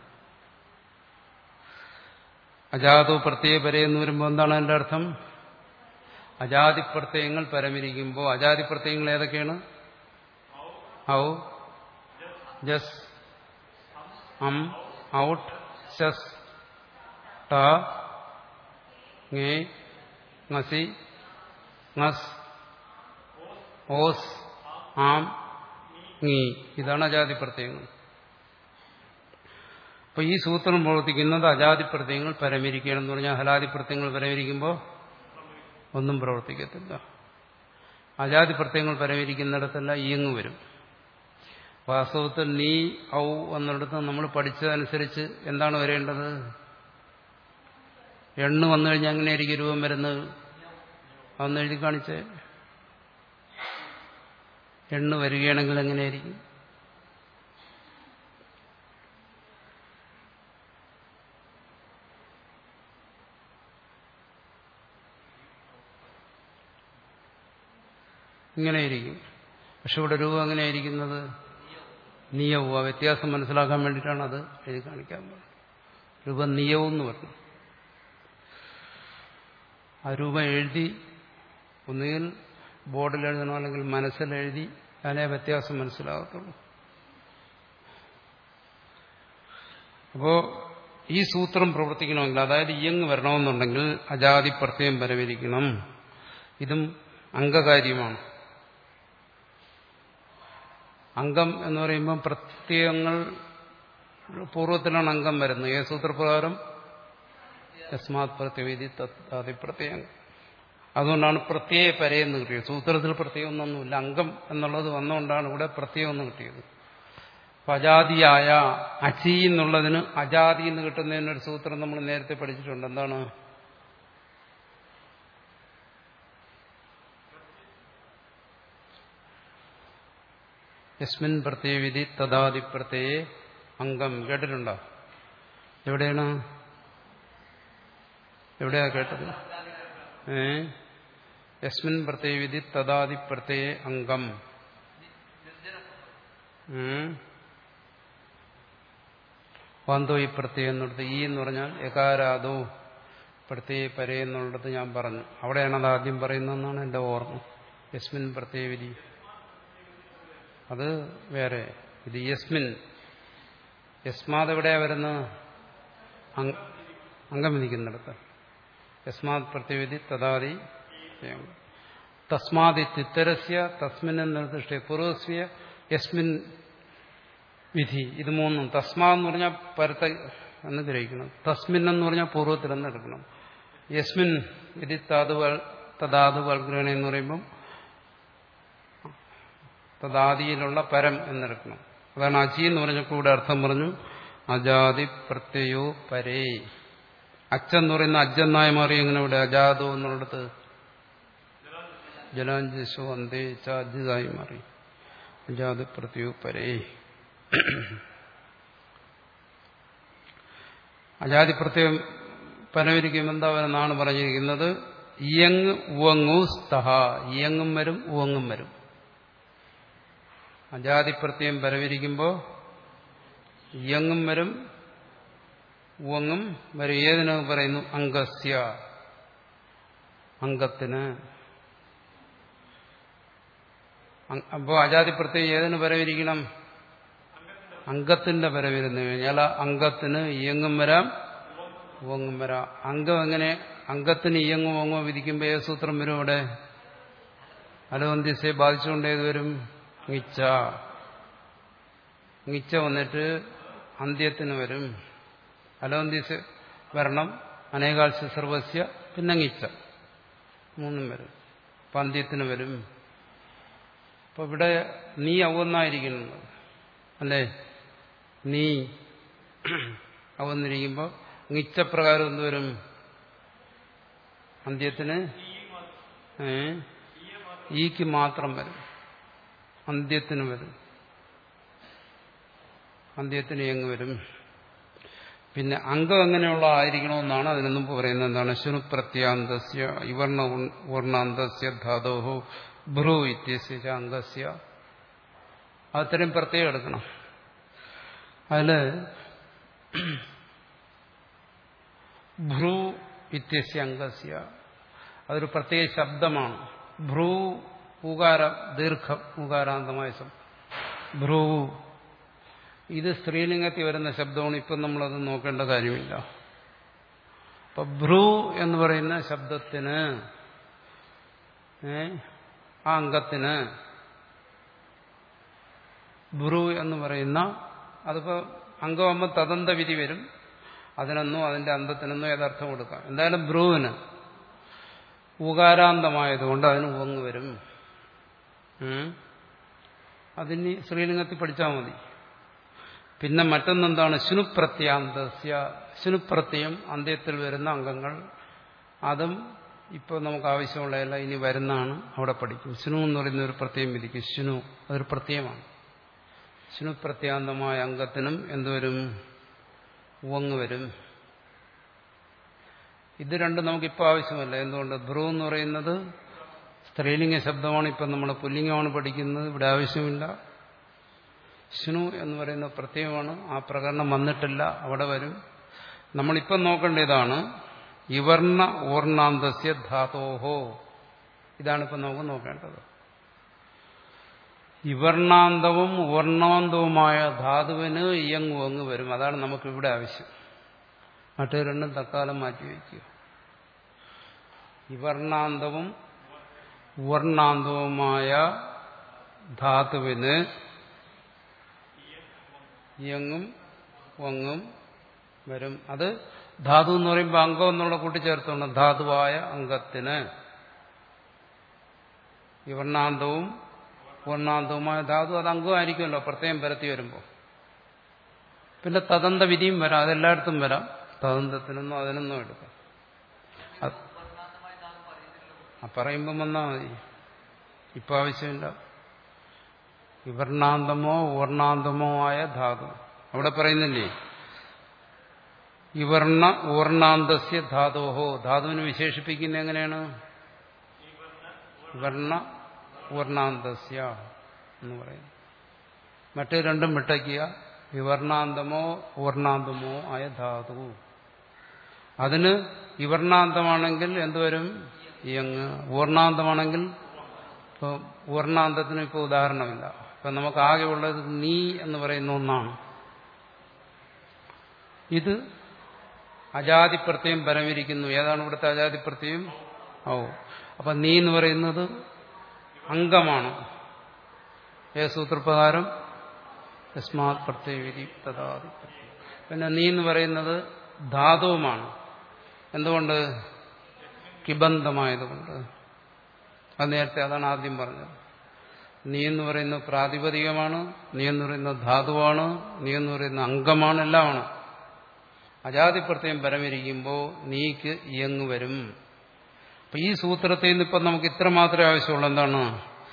അജാതു പ്രത്യയ പരേ എന്ന് വരുമ്പോൾ എന്താണ് അതിന്റെ അർത്ഥം അജാതി പ്രത്യയങ്ങൾ പരമിരിക്കുമ്പോൾ അജാതി പ്രത്യയങ്ങൾ ഏതൊക്കെയാണ് ഔ ജസ് അം ഔട്ട് ശസ് ട ngേ ngസി ngസ് ഓസ് ആം ngി ഇതാണ് അജാതി പ്രത്യയങ്ങൾ അപ്പൊ ഈ സൂത്രം പ്രവർത്തിക്കുന്നത് അജാതി പ്രത്യയങ്ങൾ പരമിരിക്കണം എന്ന് പറഞ്ഞാൽ ഹലാതി പ്രത്യയങ്ങൾ പരമിരിക്കുമ്പോൾ ഒന്നും പ്രവർത്തിക്കത്തില്ല അജാതി പ്രത്യയങ്ങൾ പരമിരിക്കുന്നിടത്തെല്ലാം ഈയങ്ങ് വരും വാസ്തവത്തിൽ നീ ഔ എന്നിടത്ത് നമ്മൾ പഠിച്ചതനുസരിച്ച് എന്താണ് വരേണ്ടത് എണ്ണു വന്നു കഴിഞ്ഞാൽ എങ്ങനെയായിരിക്കും രൂപം വരുന്നത് അതൊന്ന് എഴുതി കാണിച്ചേ എണ്ണു വരികയാണെങ്കിൽ എങ്ങനെയായിരിക്കും ഇങ്ങനെയിരിക്കും പക്ഷെ ഇവിടെ രൂപം എങ്ങനെയായിരിക്കുന്നത് നിയവും ആ വ്യത്യാസം മനസ്സിലാക്കാൻ വേണ്ടിയിട്ടാണ് അത് എഴുതി കാണിക്കാൻ പോകുന്നത് രൂപം നിയവും എന്ന് പറഞ്ഞു ആ രൂപം എഴുതി ഒന്നുകിൽ ബോർഡിൽ എഴുതണോ അല്ലെങ്കിൽ മനസ്സിൽ എഴുതി അതിനെ വ്യത്യാസം മനസ്സിലാകത്തുള്ളൂ അപ്പോ ഈ സൂത്രം പ്രവർത്തിക്കണമെങ്കിൽ അതായത് ഇയങ്ങ് വരണമെന്നുണ്ടെങ്കിൽ അജാതി പ്രത്യയം പരമിരിക്കണം ഇതും അംഗകാര്യമാണ് അംഗം എന്ന് പറയുമ്പോൾ പ്രത്യയങ്ങൾ പൂർവ്വത്തിലാണ് അംഗം വരുന്നത് ഏ സൂത്രപ്രകാരം യസ്മാത് പ്രത്യവിധി തത്താതി പ്രത്യയം അതുകൊണ്ടാണ് പ്രത്യയ പരയെന്ന് കിട്ടിയത് സൂത്രത്തിൽ പ്രത്യയമൊന്നുമില്ല അംഗം എന്നുള്ളത് വന്നുകൊണ്ടാണ് ഇവിടെ പ്രത്യയം കിട്ടിയത് അപ്പൊ അജാതിയായ അചി എന്നുള്ളതിന് അജാതി എന്ന് കിട്ടുന്നതിനൊരു സൂത്രം നമ്മൾ നേരത്തെ പഠിച്ചിട്ടുണ്ട് എന്താണ് യസ്മിൻ പ്രത്യയവിധി തഥാതി പ്രത്യയെ അംഗം കേട്ടിട്ടുണ്ടോ എവിടെയാണ് എവിടെയാ കേട്ടത് ഏ യസ്മിൻ പ്രത്യയവിധി തഥാതി പ്രത്യയെ അംഗം വാന്തോ ഈ പ്രത്യയം എന്നുള്ളത് ഈ എന്ന് പറഞ്ഞാൽ എകാരാദോ പ്രത്യയ പരേ എന്നുള്ളത് ഞാൻ പറഞ്ഞു അവിടെയാണ് അത് ആദ്യം പറയുന്നതെന്നാണ് എന്റെ ഓർമ്മ യസ്മിൻ പ്രത്യയവിധി അത് വേറെ ഇത് യസ്മിൻ യസ്മാത് എവിടെയാ വരുന്നത് അംഗം വിധിക്കുന്നിടത്ത് യസ്മാത് പ്രത്യവിധി തഥാതി തസ്മാതിത്തരസ്യ തസ്മിൻ നിർദ്ദിഷ്ട പൂർവസ്യ യസ്മിൻ വിധി ഇത് മൂന്നും തസ്മാ എന്ന് പറഞ്ഞാൽ പരത്ത എന്ന് ഗ്രഹിക്കണം തസ്മിൻ എന്ന് പറഞ്ഞാൽ പൂർവ്വത്തിലെന്ന് എടുക്കണം യസ്മിൻ വിധി താതുവൽ തദാതു വൽഗ്രഹണ എന്ന് പറയുമ്പം തദാദിയിലുള്ള പരം എന്നെടുക്കണം അതാണ് അജി എന്ന് പറഞ്ഞപ്പോൾ ഇവിടെ അർത്ഥം പറഞ്ഞു അജാതി പ്രത്യയോ പരേ അച്ഛന്ന് പറയുന്ന അജ്ജെന്നായി മാറി എങ്ങനെ ഇവിടെ അജാദോ എന്നുള്ളിടത്ത് ജലാഞ്ജസോ അന്തേ ചാജിതായി മാറി അജാതി പ്രത്യയോ പരേ അജാതി പ്രത്യയം പരവരിക്കും എന്താ എന്നാണ് പറഞ്ഞിരിക്കുന്നത് ഇയങ് ഉവങ്ങു സ്തഹ ഇയങ്ങും വരും ഉവങ്ങും വരും അജാതി പ്രത്യയം പരവരിക്കുമ്പോൾ ഇയങ്ങും വരും ഉവങ്ങും വരും ഏതിനു പറയുന്നു അംഗസ്യ അംഗത്തിന് അപ്പോൾ അജാതി പ്രത്യയം ഏതിന് പരവരിക്കണം അംഗത്തിന്റെ പരവിരുന്നു കഴിഞ്ഞാൽ ആ അംഗത്തിന് ഇയങ്ങും വരാം ഉവങ്ങും വരാം അംഗം എങ്ങനെ അംഗത്തിന് ഇയങ്ങും ഓങ്ങോ വിധിക്കുമ്പോൾ ഏത് സൂത്രം വരും ഇവിടെ അലോന്തിസെ ബാധിച്ചുകൊണ്ട് ഏത് വരുംങ്ങിച്ചങ്ങിച്ച വന്നിട്ട് അന്ത്യത്തിന് വരും അലോന്തിസ് വരണം അനേകാൽസ്യ സർവസ്യ പിന്നെങ്ങിച്ച മൂന്നും വരും അപ്പം അന്ത്യത്തിന് വരും അപ്പൊ ഇവിടെ നീ അവന്നായിരിക്കുന്നത് അല്ലേ നീ അവന്നിരിക്കുമ്പോൾ നിച്ചപ്രകാരം എന്തുവരും അന്ത്യത്തിന് ഈക്ക് മാത്രം വരും അന്ത്യത്തിന് വരും അന്ത്യത്തിന് എങ്ങ് വരും പിന്നെ അംഗം എങ്ങനെയുള്ള ആയിരിക്കണമെന്നാണ് അതിനു മുമ്പ് പറയുന്നത് എന്താണ് ശുനു പ്രത്യാന്തസ്യ ഇവർണ വർണ്ണാന്തസ്യ ധാതോഹോ ഭ്രൂ ഇത്യസ്യ അംഗസ്യ അത്രയും പ്രത്യേകം എടുക്കണം അതില് ഭ്രൂ ഇത്യസ്യ അംഗസ്യ അതൊരു പ്രത്യേക ശബ്ദമാണ് ഭ്രൂ ഊകാര ദീർഘ ഊകാരാന്തമായ ശബ്ദം ഭ്രൂ ഇത് സ്ത്രീലിംഗത്തിൽ വരുന്ന ശബ്ദമാണ് ഇപ്പം നമ്മളത് നോക്കേണ്ട കാര്യമില്ല അപ്പൊ ഭ്രൂ എന്ന് പറയുന്ന ശബ്ദത്തിന് ആ അംഗത്തിന് ഭ്രൂ എന്ന് പറയുന്ന അതിപ്പോ അംഗമാകുമ്പോൾ തദന്ത വിധി വരും അതിനൊന്നും അതിന്റെ അന്തത്തിനൊന്നും യഥാർത്ഥം കൊടുക്കാം എന്തായാലും ബ്രൂവിന് ഊകാരാന്തമായതുകൊണ്ട് അതിന് ഉവങ്ങ് വരും അതിന് ശ്രീലിംഗത്തിൽ പഠിച്ചാൽ മതി പിന്നെ മറ്റൊന്നെന്താണ് ശുനുപ്രത്യാന്തസ്യ ശുനുപ്രത്യം അന്ത്യത്തിൽ വരുന്ന അംഗങ്ങൾ അതും ഇപ്പോൾ നമുക്ക് ആവശ്യമുള്ളതല്ല ഇനി വരുന്നതാണ് അവിടെ പഠിക്കും ശുനു എന്ന് പറയുന്ന ഒരു പ്രത്യയം വിധിക്കും ശുനു അതൊരു പ്രത്യയമാണ് ശുനു പ്രത്യാന്തമായ അംഗത്തിനും എന്തുവരും ഉവങ്ങ് വരും ഇത് രണ്ടും നമുക്കിപ്പോൾ ആവശ്യമല്ല എന്തുകൊണ്ട് ബ്രൂ എന്ന് പറയുന്നത് സ്ത്രീലിംഗ ശബ്ദമാണ് ഇപ്പം നമ്മൾ പുല്ലിംഗമാണ് പഠിക്കുന്നത് ഇവിടെ ആവശ്യമില്ല ശുനു എന്ന് പറയുന്ന പ്രത്യയമാണ് ആ പ്രകരണം വന്നിട്ടില്ല അവിടെ വരും നമ്മളിപ്പം നോക്കേണ്ടതാണ് ഇവർണ ഓർണാന്തസ്യ ധാതോഹോ ഇതാണിപ്പം നമുക്ക് നോക്കേണ്ടത് ഇവർണാന്തവും വർണ്ണാന്തവുമായ ധാതുവിന് ഇയങ്ങു അങ്ങ് വരും അതാണ് നമുക്ക് ഇവിടെ ആവശ്യം മറ്റു രണ്ടും തക്കാലം മാറ്റിവെക്കുക ഇവർണാന്തവും വർണ്ണാന്തവുമായ ധാതുവിന് ഇയങ്ങും വങ്ങും വരും അത് ധാതു എന്ന് പറയുമ്പോൾ അംഗം എന്നുള്ള കൂട്ടിച്ചേർത്തോണം ധാതുവായ അംഗത്തിന് ഇവർണാന്തവും വർണ്ണാന്തവുമായ ധാതു അത് അംഗമായിരിക്കുമല്ലോ പ്രത്യേകം പരത്തി വരുമ്പോൾ പിന്നെ തദന്ത വിധിയും വരാം അതെല്ലായിടത്തും വരാം തദന്തത്തിനൊന്നും അതിനൊന്നും എടുക്കാം പറയുമ്പം വന്നാൽ മതി ഇപ്പം ആവശ്യമില്ല വിവർണാന്തമോ ഊർണാന്തമോ ആയ ധാതു അവിടെ പറയുന്നില്ലേ ഇവർണ ഊർണാന്തസ്യ ധാതോഹോ ധാതുവിനെ വിശേഷിപ്പിക്കുന്നത് എങ്ങനെയാണ് വർണ്ണ ഊർണാന്തസ്യ എന്ന് പറയുന്നു മറ്റു രണ്ടും വിട്ടയ്ക്കുക വിവർണാന്തമോ ഊർണാന്തമോ ആയ ധാതു അതിന് വിവർണാന്തമാണെങ്കിൽ എന്തുവരും യങ് ഊർണാന്തമാണെങ്കിൽ ഇപ്പോൾ ഊർണാന്തത്തിന് ഇപ്പോൾ ഉദാഹരണമില്ല ഇപ്പൊ നമുക്ക് ആകെ ഉള്ളത് നീ എന്ന് പറയുന്ന ഒന്നാണ് ഇത് അജാതിപ്രത്യം പരമിരിക്കുന്നു ഏതാണ് ഇവിടുത്തെ അജാതിപ്രത്യം ഓ അപ്പൊ നീ എന്ന് പറയുന്നത് അംഗമാണ് ഏ സൂത്രപ്രകാരം യസ്മാത് പ്രത്യവിധി തഥാതി പിന്നെ നീ എന്ന് പറയുന്നത് ധാതുവുമാണ് എന്തുകൊണ്ട് കിബന്ധമായതുകൊണ്ട് അത് നേരത്തെ അതാണ് ആദ്യം പറഞ്ഞത് നീ എന്ന് പറയുന്നത് പ്രാതിപതികമാണ് നീ എന്ന് പറയുന്നത് ധാതുവാണ് നീ എന്ന് പറയുന്ന അംഗമാണ് എല്ലാമാണ് അജാതിപ്രത്യം പരമിരിക്കുമ്പോൾ നീക്ക് ഇയങ്ങ് വരും അപ്പൊ ഈ സൂത്രത്തിൽ നിന്ന് ഇപ്പം നമുക്ക് ഇത്ര മാത്രമേ ആവശ്യമുള്ളൂ എന്താണ്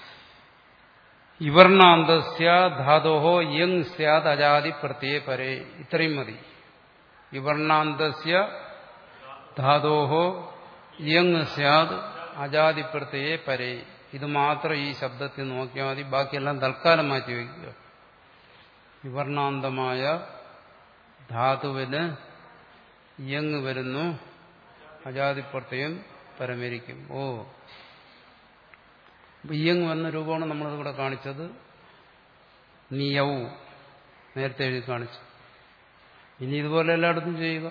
ഇവർണാന്തസ്യ ധാതോഹോ യങ് സ്യാദ് അജാതി പ്രത്യയ പരേ ഇത്രയും മതി ഇവർണാന്തസ്യ ധാതോഹോ യങ് സ്യാദ് അജാതി പ്രത്യയ പരേ ഇത് മാത്രം ഈ ശബ്ദത്തിൽ നോക്കിയാൽ മതി ബാക്കിയെല്ലാം തൽക്കാലം മാറ്റി വയ്ക്കുക വിവർണാന്തമായ ധാതുവിന് ഇയങ്ങ് വരുന്നു അജാതിപ്രത്യം പരമരിക്കും ഓ ഇയങ് വന്ന രൂപമാണ് നമ്മളിവിടെ കാണിച്ചത് നിയവും നേരത്തെ എഴുതി കാണിച്ചു ഇനി ഇതുപോലെ എല്ലായിടത്തും ചെയ്യുക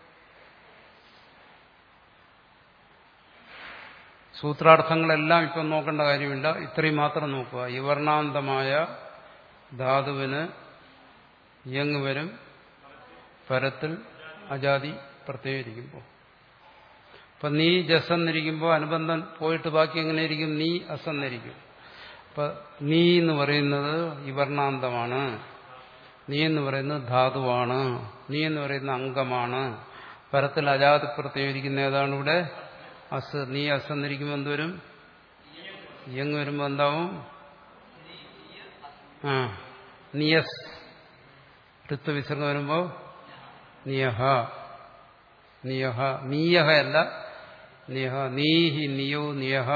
സൂത്രാർത്ഥങ്ങളെല്ലാം ഇപ്പം നോക്കേണ്ട കാര്യമില്ല ഇത്രയും മാത്രം നോക്കുക ഇവർണാന്തമായ ധാതുവിന് ഇയങ്ങ് വരും പരത്തിൽ അജാതി പ്രത്യേകിരിക്കുമ്പോൾ അപ്പൊ നീ ജസ്സെന്നിരിക്കുമ്പോൾ അനുബന്ധം പോയിട്ട് ബാക്കി എങ്ങനെ ഇരിക്കും നീ അസന്നിരിക്കും അപ്പൊ നീ എന്ന് പറയുന്നത് ഇവർണാന്തമാണ് നീ എന്ന് പറയുന്നത് ധാതുവാണ് നീ എന്ന് പറയുന്ന അംഗമാണ് പരത്തിൽ അജാതി പ്രത്യേകിരിക്കുന്ന ഏതാണ് ഇവിടെ അസ് നീ അസന്നിരിക്കുമ്പോൾ എന്തുവരും ഇയങ്ങ് വരുമ്പോൾ എന്താവും ആ നിയസ് ഋത്വവിസർഗം വരുമ്പോൾ നിയഹ നിയഹ നീയഹ അല്ല നിയഹ നീഹി നിയോ നിയഹ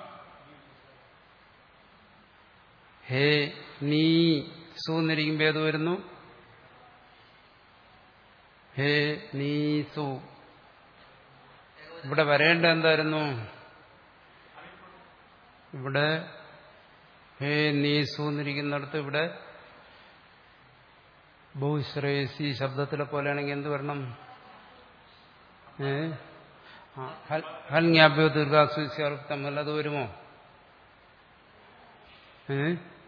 ഹേ നീ സൂന്നിരിക്കുമ്പോൾ ഏത് വരുന്നു ഹേ നീ സു ഇവിടെ വരേണ്ട എന്തായിരുന്നു ഇവിടെ ഹേ നീ സൂന്നിരിക്കുന്നിടത്ത് ഇവിടെ ബഹുശ്രേയസി ശബ്ദത്തിലെ പോലെയാണെങ്കിൽ എന്ത് വരണം ഏ ഹൽ ജ്ഞാപ്യോ ദീർഘാസ്വസ്യാർത്തം അല്ലത് വരുമോ ഏ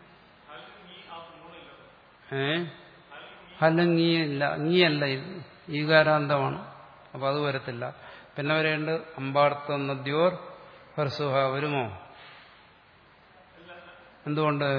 ഏ ഹൽ ഇല്ല ഇങ്ങിയല്ല ഇത് ഈകാരാന്തമാണ് അപ്പൊ അത് വരത്തില്ല പിന്നെ വരേണ്ട അമ്പാർത്ത നദ്യോർ ഹർസുഹ വരുമോ എന്തുകൊണ്ട്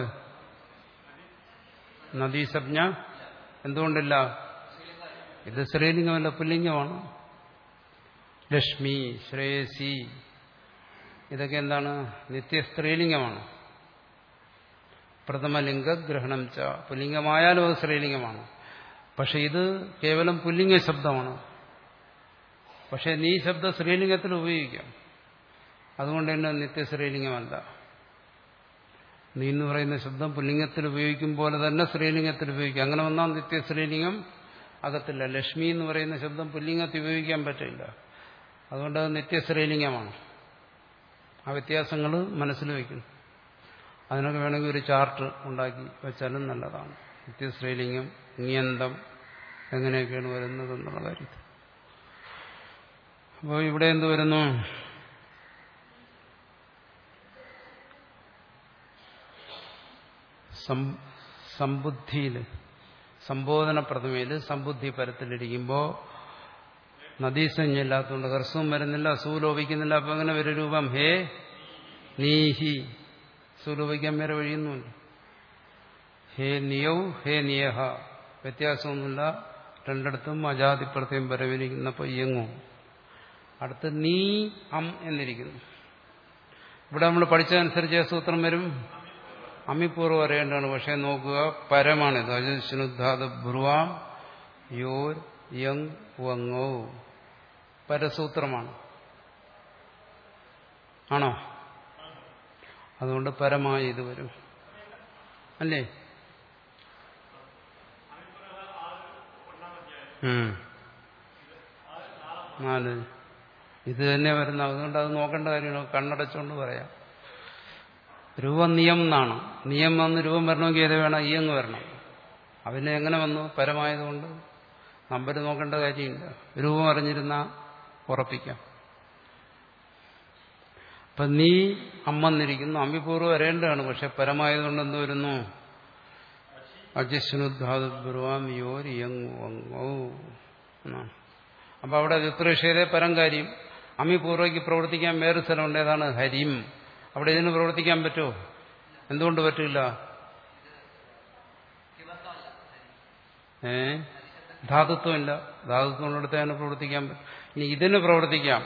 നദീസജ്ഞ എന്തുകൊണ്ടില്ല ഇത് സ്ത്രീലിംഗമല്ല പുല്ലിംഗമാണ് ലക്ഷ്മി ശ്രേയസി ഇതൊക്കെ എന്താണ് നിത്യ സ്ത്രീലിംഗമാണ് പ്രഥമലിംഗ ഗ്രഹണം ച പുല്ലിംഗമായാലും അത് സ്ത്രീലിംഗമാണ് പക്ഷെ ഇത് കേവലം പുല്ലിംഗ ശബ്ദമാണ് പക്ഷെ നീ ശബ്ദം സ്ത്രീലിംഗത്തിൽ ഉപയോഗിക്കാം അതുകൊണ്ട് തന്നെ നിത്യ സ്ത്രീലിംഗമല്ല നീ എന്ന് പറയുന്ന ശബ്ദം പുല്ലിംഗത്തിൽ ഉപയോഗിക്കും പോലെ തന്നെ സ്ത്രീലിംഗത്തിൽ ഉപയോഗിക്കാം അങ്ങനെ വന്നാൽ നിത്യ സ്ത്രീലിംഗം അകത്തില്ല ലക്ഷ്മി എന്ന് പറയുന്ന ശബ്ദം പുല്ലിംഗത്തിൽ ഉപയോഗിക്കാൻ പറ്റില്ല അതുകൊണ്ട് അത് നിത്യ സ്ത്രീലിംഗമാണ് ആ വ്യത്യാസങ്ങൾ മനസ്സിൽ വയ്ക്കുന്നു അതിനൊക്കെ വേണമെങ്കിൽ ഒരു ചാർട്ട് ഉണ്ടാക്കി വെച്ചാലും നല്ലതാണ് നിത്യ സ്ത്രീലിംഗം നിയന്തം എങ്ങനെയൊക്കെയാണ് വരുന്നത് എന്നുള്ള കാര്യത്തിൽ അപ്പോൾ ഇവിടെ എന്ത് വരുന്നു സമ്പുദ്ധിയിൽ സംബോധന പ്രഥമയിൽ സമ്പുദ്ധി പരത്തിലിരിക്കുമ്പോൾ നദീസഞ്ജയില്ലാത്തതുകൊണ്ട് ഹർസവും വരുന്നില്ല സൂലോപിക്കുന്നില്ല അപ്പൊ അങ്ങനെ ഒരു രൂപം ഹേ നീഹി സൂലോപിക്കാൻ വേറെ വഴിയൊന്നുമില്ല ഹേ നിയൗ ഹേ നിയഹ വ്യത്യാസമൊന്നുമില്ല രണ്ടിടത്തും അജാതിപ്രത്യം വരവിരിക്കുന്നപ്പോൾ ഇയങ്ങും അടുത്ത് നീ അം എന്നിരിക്കുന്നു ഇവിടെ നമ്മൾ പഠിച്ചതനുസരിച്ച് സൂത്രം വരും അമ്മിപ്പൂർവ്വം അറിയേണ്ടതാണ് പക്ഷെ നോക്കുക പരമാണിത് അജസ്നുദ്ധാത ബ്രുവാം യോർ യങ് വങ്ങോ പരസൂത്രമാണ് ആണോ അതുകൊണ്ട് പരമായി ഇത് വരും അല്ലേ ഉം. നാല് ഇത് തന്നെ വരുന്ന അതുകൊണ്ട് അത് നോക്കേണ്ട കാര്യമാണ് കണ്ണടച്ചുകൊണ്ട് പറയാം രൂപം നിയം എന്നാണ് നിയം വന്ന് രൂപം വരണമെങ്കിൽ ഏത് വേണം ഈ അങ്ങ് വരണം അതിനെ എങ്ങനെ വന്നു പരമായതുകൊണ്ട് നമ്പർ നോക്കേണ്ട കാര്യമില്ല രൂപം അറിഞ്ഞിരുന്ന ഉറപ്പിക്കാം അപ്പൊ നീ അമ്മന്നിരിക്കുന്നു അമ്മിപൂർവ്വം വരേണ്ടതാണ് പക്ഷെ പരമായതുകൊണ്ട് എന്ത് വരുന്നു അജസ്നുദ്ധാതുബ്രുവാം യോർ യങ്ങോ എന്നാണ് അപ്പൊ അവിടെ വിപ്രേക്ഷയിലെ പരം കാര്യം അമ്മിപൂർവയ്ക്ക് പ്രവർത്തിക്കാൻ വേറെ സ്ഥലമുണ്ട് ഏതാണ് ഹരിം അവിടെ ഇതിന് പ്രവർത്തിക്കാൻ പറ്റുമോ എന്തുകൊണ്ട് പറ്റില്ല ഏ ധാതുത്വമില്ല ധാതുത്വമുള്ളിടത്ത് അതിന് പ്രവർത്തിക്കാൻ പറ്റും ഇനി ഇതിന് പ്രവർത്തിക്കാം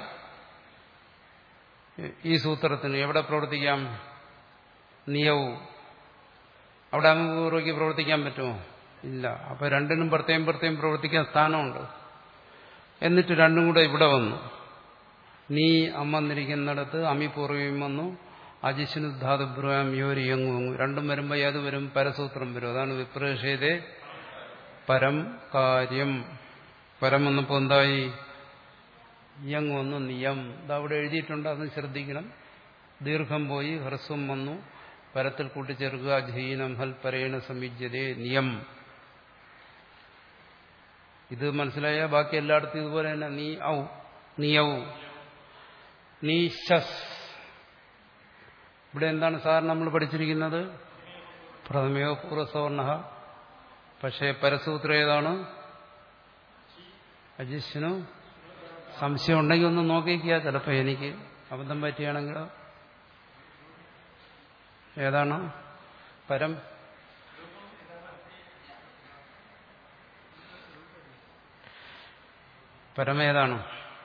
ഈ സൂത്രത്തിന് എവിടെ പ്രവർത്തിക്കാം നിയവും അവിടെ അമ്മപൂർവയ്ക്ക് പ്രവർത്തിക്കാൻ പറ്റുമോ ഇല്ല അപ്പൊ രണ്ടിനും പ്രത്യേകം പ്രത്യേകം പ്രവർത്തിക്കാൻ സ്ഥാനമുണ്ട് എന്നിട്ട് രണ്ടും കൂടെ ഇവിടെ വന്നു നീ അമ്മന്നിരിക്കുന്നിടത്ത് അമിപൂർവ്വം വന്നു അജിഷ്ണുദ്ധാതുബ്രുവാം യോരി യങ്ങും രണ്ടും വരുമ്പോൾ ഏത് വരും പരസൂത്രം വരും അതാണ് വിപ്രേഷേതെ പരം കാര്യം പരം വന്നപ്പോൾ എന്തായി യങ് വന്നു നിയം ഇത് അവിടെ എഴുതിയിട്ടുണ്ട് അത് ശ്രദ്ധിക്കണം ദീർഘം പോയി ഹ്രസ്വം വന്നു പരത്തിൽ കൂട്ടിച്ചേർക്കുക ജീനം ഹൽ പരേണ സമിജ്യതേ നിയം ഇത് മനസ്സിലായ ബാക്കി എല്ലായിടത്തും ഇതുപോലെ തന്നെ നീ ഔ നീയവും നീ ശസ് ഇവിടെ എന്താണ് സാർ നമ്മൾ പഠിച്ചിരിക്കുന്നത് പ്രഥമയോ പൂർവ്വസവർണ പക്ഷേ പരസൂത്രം ഏതാണ് അജിഷ്ണു സംശയം ഉണ്ടെങ്കിൽ ഒന്ന് നോക്കിക്കുക ചിലപ്പോൾ എനിക്ക് അബദ്ധം പറ്റിയാണെങ്കിലോ ഏതാണ് പരം പരമേതാണ്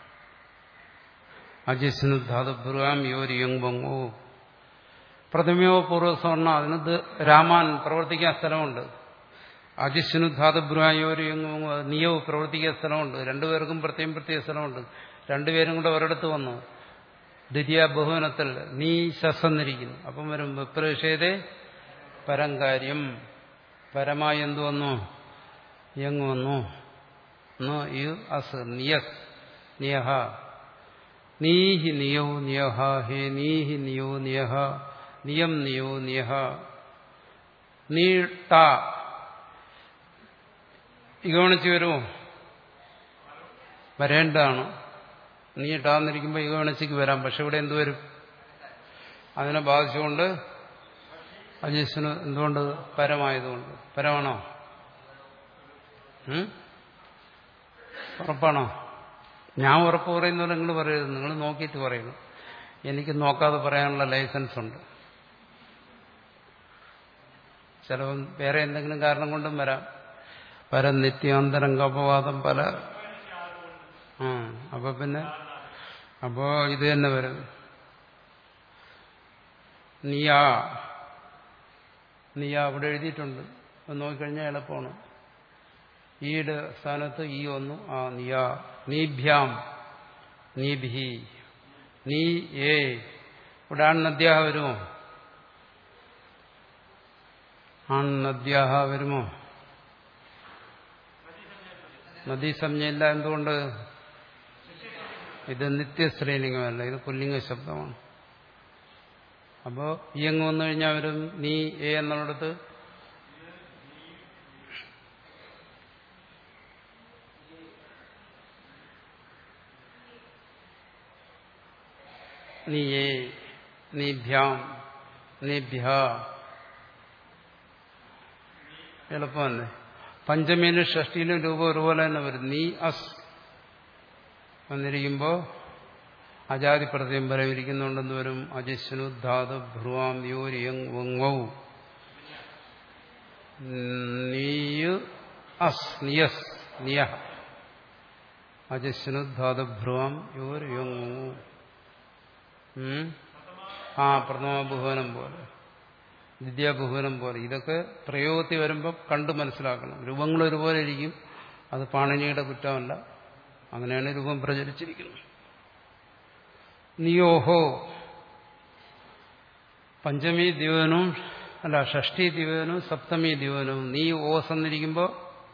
അജിസ്നു ധാതുഭ്രുവാം യോരി യങ്ബങ്ങോ പ്രഥമയോ പൂർവ്വസ്വർണ്ണ അതിന് രാമാൻ പ്രവർത്തിക്കാൻ സ്ഥലമുണ്ട് അജിസ്നു ധാതുഭ്രുവാം യോരി യങ്ബങ്ങോ നിയവ് പ്രവർത്തിക്കാൻ സ്ഥലമുണ്ട് രണ്ടുപേർക്കും പ്രത്യേകം പ്രത്യേക സ്ഥലമുണ്ട് രണ്ടുപേരും കൂടെ ഒരിടത്ത് വന്നു ദ്വിതീയ ബഹുവനത്തിൽ നീ ശസ്സന്നിരിക്കുന്നു അപ്പം വരും വിപ്രേഷേതേ പരംകാര്യം പരമായി എന്തു വന്നു യങ് വന്നു യു അസ് നിയസ് നിയഹ നീഹി നിയോ നിയഹ ഹേ നീഹി നിയോ നിയഹ നിയം നിയോ നിയഹ നീട്ട ഇഗോണിച്ച് വരുമോ വരേണ്ടതാണ് നീ ഇട്ടാന്നിരിക്കുമ്പോൾ ഇഗോണിച്ചിക്ക് വരാം പക്ഷെ ഇവിടെ എന്ത് വരും അതിനെ ബാധിച്ചുകൊണ്ട് അജീഷന് എന്തുകൊണ്ട് പരമായതുകൊണ്ട് പരമാണോ ഉറപ്പാണോ ഞാൻ ഉറപ്പ് പറയുന്നത് നിങ്ങൾ പറയരുത് നിങ്ങൾ നോക്കിയിട്ട് പറയുന്നു എനിക്ക് നോക്കാതെ പറയാനുള്ള ലൈസൻസ് ഉണ്ട് ചിലപ്പം വേറെ എന്തെങ്കിലും കാരണം കൊണ്ടും വരാം പല നിത്യാന്തരംഗപവാദം പല ആ അപ്പൊ പിന്നെ അപ്പോ ഇത് തന്നെ വരും നീയാ നീയാ അവിടെ എഴുതിയിട്ടുണ്ട് നോക്കിക്കഴിഞ്ഞാൽ എളുപ്പമാണ് ഈയുടെ സ്ഥാനത്ത് ഈ വന്നു ആ നിയാ നീഭ്യാം നീഭി നീ ഏ ഇവിടെ ആൺനദ്യാഹ വരുമോ ആൺനദ്യാഹ വരുമോ നദീസംജ്ഞയില്ല എന്തുകൊണ്ട് ഇത് നിത്യസ്ത്രീലിംഗമല്ല ഇത് പുല്ലിംഗ ശബ്ദമാണ് അപ്പോ ഈ അങ്ങ് വന്നു കഴിഞ്ഞാൽ വരും നീ ഏ എന്നുള്ളിടത്ത് നീയേ നീഭ്യാം നീഭ്യ എളുപ്പമല്ലേ പഞ്ചമീനും ഷഷ്ടിയിലും രൂപം ഒരുപോലെ തന്നെ വരും നീ അസ് വന്നിരിക്കുമ്പോ അജാതി പ്രത്യം വരവിരിക്കുന്നുണ്ടെന്ന് വരും അജിഷ്ണു ധാതു ഭ്രുവാം യോരിയങ് വങ്ങൗ നീയു അസ് നിയസ് നിയ അജിഷ്ണു ധാതു ഭ്രുവാം യോരിയങ് ആ പ്രഥമ ബഹുവനം പോലെ വിദ്യാബഹുവനം പോലെ ഇതൊക്കെ പ്രയോഗത്തിൽ വരുമ്പോൾ കണ്ട് മനസ്സിലാക്കണം രൂപങ്ങൾ ഒരുപോലെ ഇരിക്കും അത് പാണിനിയുടെ കുറ്റമല്ല അങ്ങനെയാണ് രൂപം പ്രചരിച്ചിരിക്കുന്നത് നിയോഹോ പഞ്ചമി ദിവനവും അല്ല ഷഷ്ടി ദിവനവും സപ്തമി ദിവനവും നീ ഓസ് എന്നിരിക്കുമ്പോൾ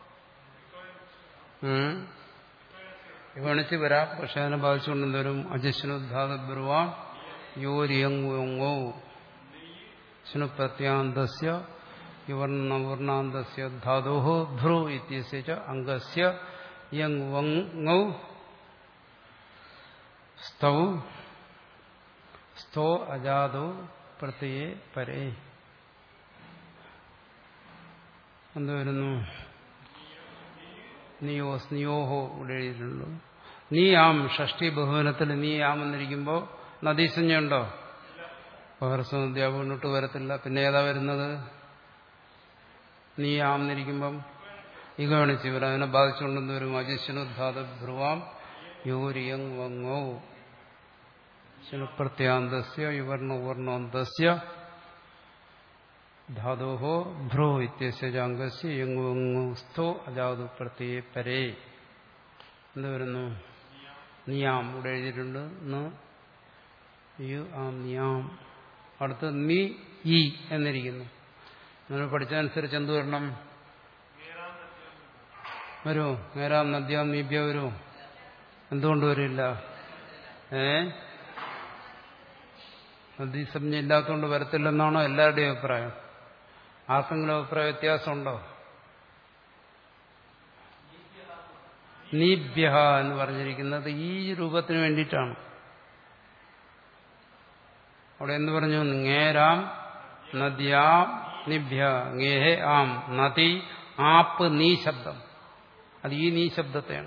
വിവണിച്ച് വരാം പക്ഷെ അതിനെ ബാധിച്ചുകൊണ്ട് എന്തോരും അജസ്നുദ്ധാത ബ്രുവാം യോരിയങ്ങോ ശനു പ്രത്യാന്തസ്യ യുവർണവർണാന്തസ്യ ധാതോ ഭ്രു ഇത്യസ്യ അംഗസ്യ യങ് വങ്ങൗ സ്തൗ സ്തോ അജാതോ പ്രത്യേ പരേ എന്ത് വരുന്നു നിയോസ് നിയോഹോ ഇവിടെ എഴുതിയിട്ടുള്ളൂ നീ ആം ഷഷ്ടി ബഹുവനത്തിൽ നീ ആം എന്നിരിക്കുമ്പോൾ നദീസഞ്ജയുണ്ടോ പകർസനദ്യാപകനൊട്ട് വരത്തില്ല പിന്നെ ഏതാ വരുന്നത് നീ ആം എന്നിരിക്കുമ്പം ഇകവണിച്ച് ഇവർ അതിനെ ബാധിച്ചുകൊണ്ടെന്ന് വരും അജിശ്വനുദ്ധാത ഭ്രുവാം യൂരിയങ് വങ്ങോ ശനുപ്രത്യാന്തസ്യ യുവർണവർണോന്തസ്യ ധാതോഹോ ഭ്രോ ഇത്യസ്യജാംഗസ്യ യങ്ങുസ്ഥോ അജാതു പ്രത്യേ പരേ എന്ത് വരുന്നു നിയാം ഇവിടെ എഴുതിയിട്ടുണ്ട് യു ആം നിയാം അടുത്ത് നീ ഈ എന്നിരിക്കുന്നു നമ്മൾ പഠിച്ചതനുസരിച്ച് എന്ത് വരണം വരുമോ നേരാം നദ്യാം നീബ്യ വരുമോ എന്തുകൊണ്ട് വരില്ല ഏ നദീസംജ്ഞ ഇല്ലാത്തതുകൊണ്ട് വരത്തില്ലെന്നാണോ എല്ലാവരുടെയും അഭിപ്രായം ആർക്കെങ്കിലും അഭിപ്രായ വ്യത്യാസമുണ്ടോ നീഭ്യ എന്ന് പറഞ്ഞിരിക്കുന്നത് ഈ രൂപത്തിന് വേണ്ടിയിട്ടാണ് അവിടെ എന്ത് പറഞ്ഞു ngേരാം നദ്യാം നിഭ്യ ngേഹെ ആം നദി ആപ്പ് നീ ശബ്ദം അത് ഈ നീ ശബ്ദത്തെയാണ്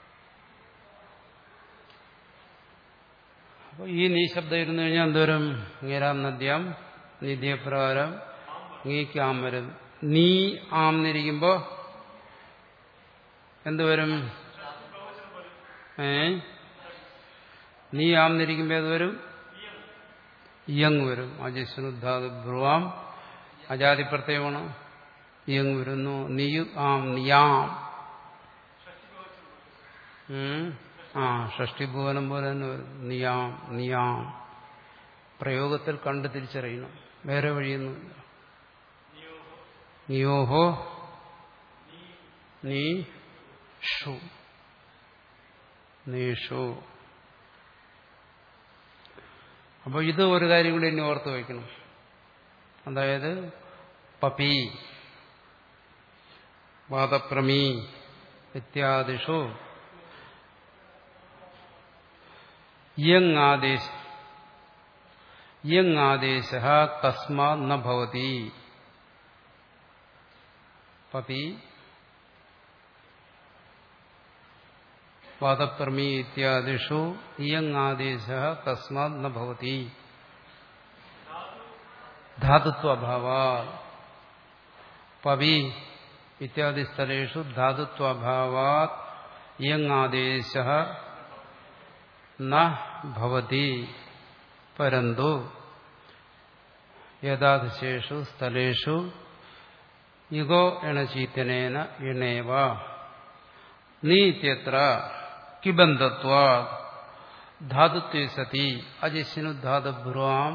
അപ്പോൾ ഈ നീ ശബ്ദം ഇരുന്നു കഴിഞ്ഞാൽ എന്തോരം ngേരാം നദ്യാം നിധ്യപ്രകാരം നീക്ക് ആം വരും നീ ആം എന്നിരിക്കുമ്പോൾ എന്തുവരും ഏ നീ ആം എന്നിരിക്കുമ്പോൾ ഏത് വരും ഇയങ് വരും അജസ്നുദ്ധാത് ബ്രുവാം അജാതി പ്രത്യയമാണ് ഇയങ് വരുന്നു നീയു ആം നിയാം ആ ഷഷ്ടിഭുവനം പോലെ തന്നെ വരും നിയാം നിയാം പ്രയോഗത്തിൽ കണ്ട് തിരിച്ചറിയണം വേറെ വഴിയൊന്നുമില്ല നിയോഹോ നീ ഷു നീഷു അപ്പോൾ ഇത് ഒരു കാര്യം കൂടി ഇനി ഓർത്ത് വയ്ക്കണം അതായത് പപി വാദപ്രമീ ഇത്യാദിഷു യങ് ആദേശ യങ് ആദേശ തസ്മാ നവതി പപി വാദപ്രമീ ഇത്യാദിഷു ഇയങ് ആദേശ തസ്മാത് നവതി ധാതുത്വഭാവാ പവി ഇത്യാദി സ്ഥലേഷു ധാതുത്വഭാവാത് ഇയങ് ആദേശ നവതി പരന്തു യഥാദിശേഷു സ്ഥലേഷു യുഗോ എണചീത്തനേന ഇണേവ നീ ഇത്യത്ര കിബന്ധത്വാ ധാതുത്വ സതി അജിസ്നു ധാതുബ്രുവാം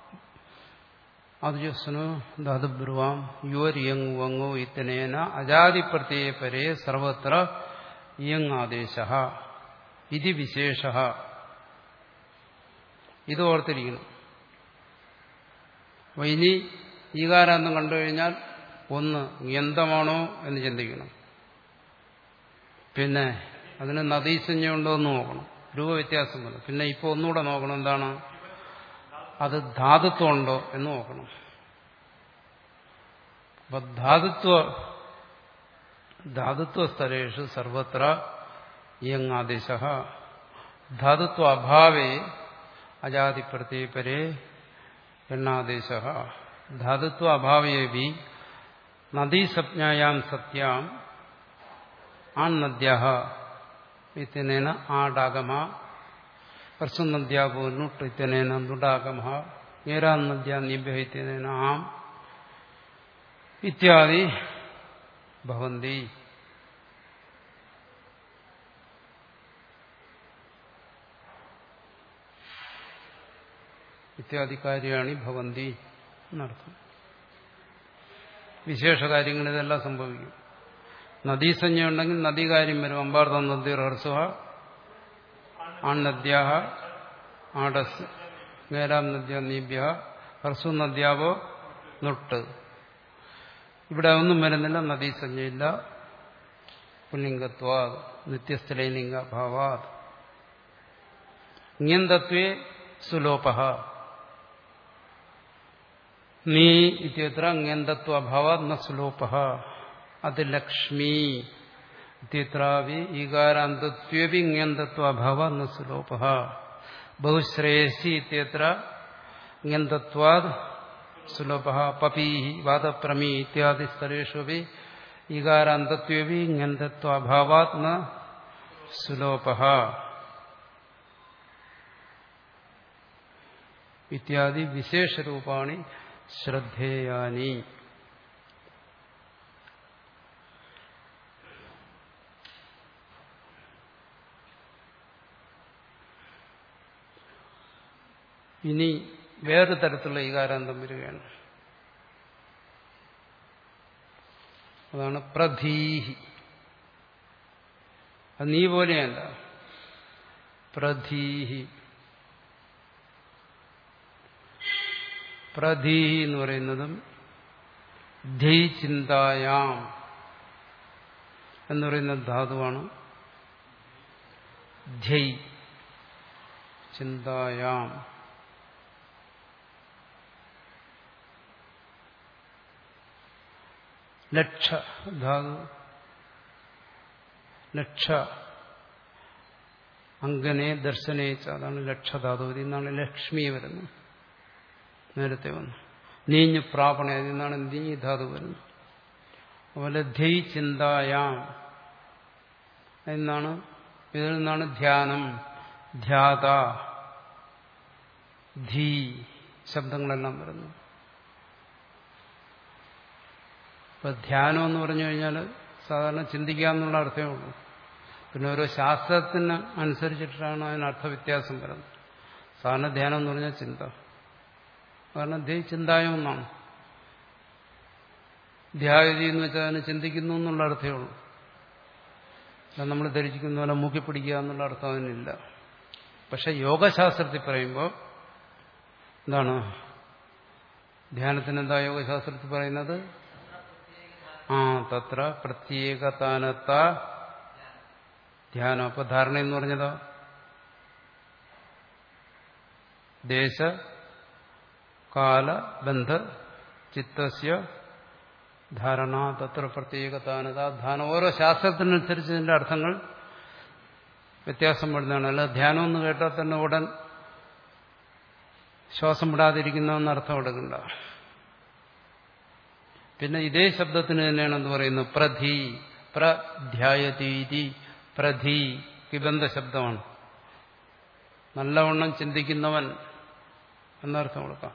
അജസ്നു ധാതുബ്രുവാം യുവരിയങ് വങ്ങോ ഇത്തനേന അജാതിപ്രത്യയ പരേ സർവത്ര ഇയങ് ആദേശ ഇത് വിശേഷ ഇത് ഓർത്തിരിക്കണം അപ്പൊ ഇനി ഈകാരാന്തം കണ്ടു കഴിഞ്ഞാൽ ഒന്ന് യന്തമാണോ എന്ന് ചിന്തിക്കണം പിന്നെ അതിന് നദീസഞ്ജയുണ്ടോ എന്ന് നോക്കണം രൂപവ്യത്യാസം വന്നു പിന്നെ ഇപ്പോൾ ഒന്നുകൂടെ നോക്കണം എന്താണ് അത് ധാതുത്വം ഉണ്ടോ എന്ന് നോക്കണം അപ്പൊ ധാതുത്വ ധാതുത്വ സ്ഥലേഷു സർവത്ര ഇയങ്ങാദേശ ധാതുത്വ അഭാവേ അജാതിപ്രത്യപരേ എണ്ണാദേശ ധാതുത്വ അഭാവേവി നദീസജ്ഞായാം സത്യാം ആൺനദ്യ ഇത്യനേന ആടാഗമ പർശുനദ്യാപോ നുട്ട് ഇത്യനേന നുടാഗമ നേരാന്നദ്യ നിഭ്യ ഇത്യനേന ആം ഇത്യാദി ഭവന്തി ഇത്യാദി കാര്യമാണ് ഭവന്തി എന്നർത്ഥം വിശേഷ കാര്യങ്ങൾ ഇതെല്ലാം സംഭവിക്കും നദീസഞ്ജ ഉണ്ടെങ്കിൽ നദീകാര്യം വരും അമ്പാർത്ത നദി ഹർസുഹ ആൺനദ്യാഹ ആടസ് നേരാം നദ്യ നീഭ്യ ഹർസു നദ്യാവോ നൊട്ട് ഇവിടെ ഒന്നും വരുന്നില്ല നദീസഞ്ജയില്ല പുല്ലിംഗത്വാ നിത്യസ്ഥലൈലിംഗ ഭാവാത് ഇങ്ങന്തത്വേ സുലോപ നീ ഇത്യത്ര ഇങ്ങന്തത്വ അഭാവാത് ന സുലോപ അത് ലക്ഷ്മി ഇത്യത്രാവി ഈകാരാന്തത്വേപി ഇങ്ങന്തത്വ അഭാവാത് ന സുലോപ ബഹുശ്രേയസി ഇത്യത്ര ഇങ്ങന്തത്വാത് സുലഭ പപീ വാദപ്രമീ ഇത്യാദി സ്ഥലേഷു ഈകാരാന്തത്വേപി ഇങ്ങന്തത്വ അഭാവാത് ന സുലോപ ഇത്യാദി വിശേഷരൂപാണി ശ്രദ്ധേയാനി ഇനി വേറെ തരത്തിലുള്ള ഈകാരാന്തം വരികയാണ് അതാണ് പ്രധീഹി അത് നീ പോലെയല്ല പ്രധീഹി പ്രധീഹി എന്ന് പറയുന്നതും ധൈ ചിന്തായാം എന്ന് പറയുന്ന ധാതുവാണ് ധൈ ചിന്തായാം ലക്ഷ ധാതു ലക്ഷ അങ്കനെ ദർശനയിച്ച അതാണ് ലക്ഷധാതു ഇതിൽ നിന്നാണ് ലക്ഷ്മി വരുന്നത് നേരത്തെ വന്നു നീഞ്ഞു പ്രാപണ അതിൽ നിന്നാണ് നീ ധാതു വരുന്നത് അതുപോലെ ധൈ ചിന്തായാം എന്നാണ് ഇതിൽ നിന്നാണ് ധ്യാനം ധ്യാത ധീ ശബ്ദങ്ങളെല്ലാം വരുന്നത് ഇപ്പൊ ധ്യാനം എന്ന് പറഞ്ഞു കഴിഞ്ഞാൽ സാധാരണ ചിന്തിക്കാമെന്നുള്ള അർത്ഥമേ ഉള്ളൂ പിന്നെ ഓരോ ശാസ്ത്രത്തിന് അനുസരിച്ചിട്ടാണ് അതിന് അർത്ഥവ്യത്യാസം വരുന്നത് സാധാരണ ധ്യാനം എന്ന് പറഞ്ഞാൽ ചിന്ത കാരണം ധ്യേ ചിന്തായം എന്നാണ് ധ്യായതി എന്ന് വെച്ചാൽ അതിന് ചിന്തിക്കുന്നു എന്നുള്ള അർത്ഥമേ ഉള്ളൂ അല്ല നമ്മൾ ധരിച്ചിരിക്കുന്ന പോലെ മൂക്കി പിടിക്കുക എന്നുള്ള അർത്ഥം അതിനില്ല പക്ഷെ യോഗശാസ്ത്രത്തിൽ പറയുമ്പോൾ എന്താണ് ധ്യാനത്തിന് എന്താ യോഗശാസ്ത്രത്തിൽ പറയുന്നത് ആ തത്ര പ്രത്യേകതാനത്ത ധ്യാനം അപ്പൊ ധാരണ എന്ന് പറഞ്ഞതോ ദേശ കാല ബന്ധ ചിത്തസ്യ ധാരണ തത്ര പ്രത്യേകതാനത ധാനം ഓരോ ശാസ്ത്രത്തിനനുസരിച്ച് ഇതിന്റെ അർത്ഥങ്ങൾ വ്യത്യാസം വരുന്നതാണ് അല്ല ധ്യാനം എന്ന് കേട്ടാൽ തന്നെ ഉടൻ ശ്വാസം വിടാതിരിക്കുന്നതെന്ന് അർത്ഥം എടുക്കണ്ട പിന്നെ ഇതേ ശബ്ദത്തിന് തന്നെയാണ് എന്ത് പറയുന്നത് പ്രധി പ്രധ്യായതീതി പ്രധി കിബന്ധ ശബ്ദമാണ് നല്ലവണ്ണം ചിന്തിക്കുന്നവൻ എന്നർത്ഥം കൊടുക്കാം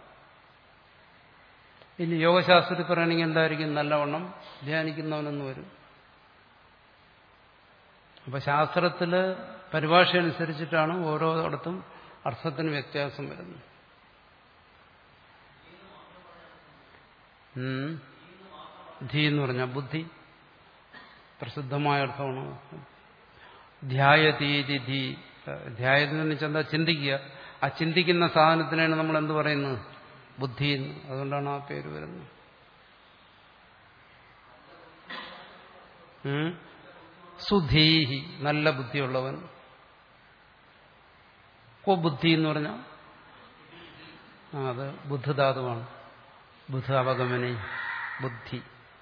ഇനി യോഗശാസ്ത്രത്തിൽ പറയുകയാണെങ്കിൽ എന്തായിരിക്കും നല്ലവണ്ണം ധ്യാനിക്കുന്നവനെന്ന് വരും അപ്പൊ ശാസ്ത്രത്തില് പരിഭാഷ അനുസരിച്ചിട്ടാണ് ഓരോയിടത്തും അർത്ഥത്തിന് വ്യത്യാസം വരുന്നത് ധി എന്ന് പറഞ്ഞാൽ ബുദ്ധി പ്രസിദ്ധമായ അർത്ഥമാണ് ധ്യായതീതി ധി ധ്യായത്തിന് വെച്ചാൽ ചിന്തിക്കുക ആ ചിന്തിക്കുന്ന സാധനത്തിനാണ് നമ്മൾ എന്ത് പറയുന്നത് ബുദ്ധി എന്ന് അതുകൊണ്ടാണ് ആ പേര് വരുന്നത് സുധീഹി നല്ല ബുദ്ധിയുള്ളവൻ കോ ബുദ്ധി എന്ന് പറഞ്ഞാൽ അത് ബുദ്ധധാതുവാണ് ബുദ്ധ അവഗമനെ ബുദ്ധി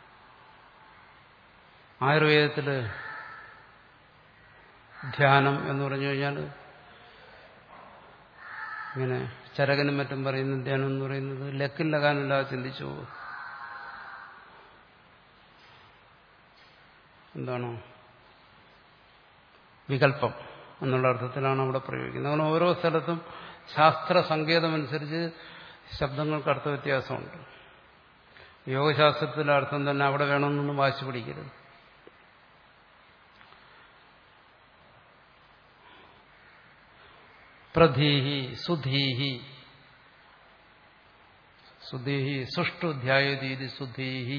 ആയുർവേദത്തില് ധ്യാനം എന്ന് പറഞ്ഞു കഴിഞ്ഞാൽ ഇങ്ങനെ ചരകനും മറ്റും പറയുന്ന ധ്യാനം എന്ന് പറയുന്നത് ലക്കിൽ ലകാനില്ലാതെ ചിന്തിച്ചു പോകും എന്താണോ വികല്പം എന്നുള്ള അർത്ഥത്തിലാണ് അവിടെ പ്രയോഗിക്കുന്നത് അങ്ങനെ ഓരോ സ്ഥലത്തും ശാസ്ത്ര സങ്കേതമനുസരിച്ച് ശബ്ദങ്ങൾക്ക് അർത്ഥവ്യത്യാസമുണ്ട് യോഗശാസ്ത്രത്തിലെ അർത്ഥം തന്നെ അവിടെ വേണമെന്നൊന്നും വാശി പിടിക്കരുത് പ്രധീഹി സുധീഹി സുധീഹി സുഷ്ടു ധ്യായതീതി സുധീഹി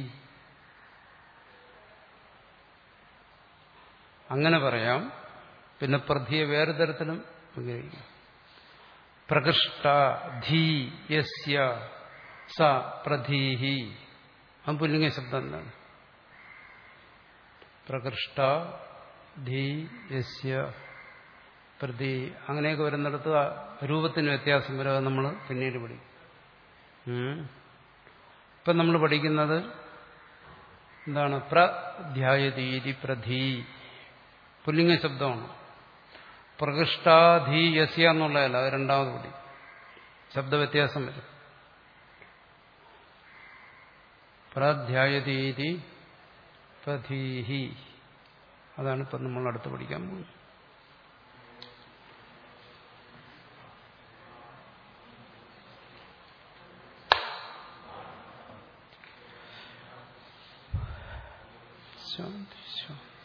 അങ്ങനെ പറയാം പിന്നെ പ്രധിയെ വേറെ തരത്തിലും ഉപയോഗിക്കും പ്രകൃഷ്ട ധീ യസ്യ സ പ്രധീഹി അത് പുല്ലിംഗ ശബ്ദം എന്താണ് പ്രകൃഷ്ട ധീ യസ്യ പ്രതി അങ്ങനെയൊക്കെ വരുന്നിടത്ത് ആ രൂപത്തിന് വ്യത്യാസം വരും അത് നമ്മൾ പിന്നീട് പഠിക്കും ഇപ്പം നമ്മൾ പഠിക്കുന്നത് എന്താണ് പ്രധ്യായതീതി പ്രധീ പുല്ലിംഗ ശബ്ദമാണ് പ്രകൃഷ്ടാധീ യസ്യ എന്നുള്ളതല്ല അത് രണ്ടാമത് കൂടി ശബ്ദവ്യത്യാസം വരും പ്രാധ്യായതീതി പ്രധീഹി അതാണ് ഇപ്പം നമ്മൾ അടുത്ത് പഠിക്കാൻ പോകുന്നത് ശാന്തി ശാന്തി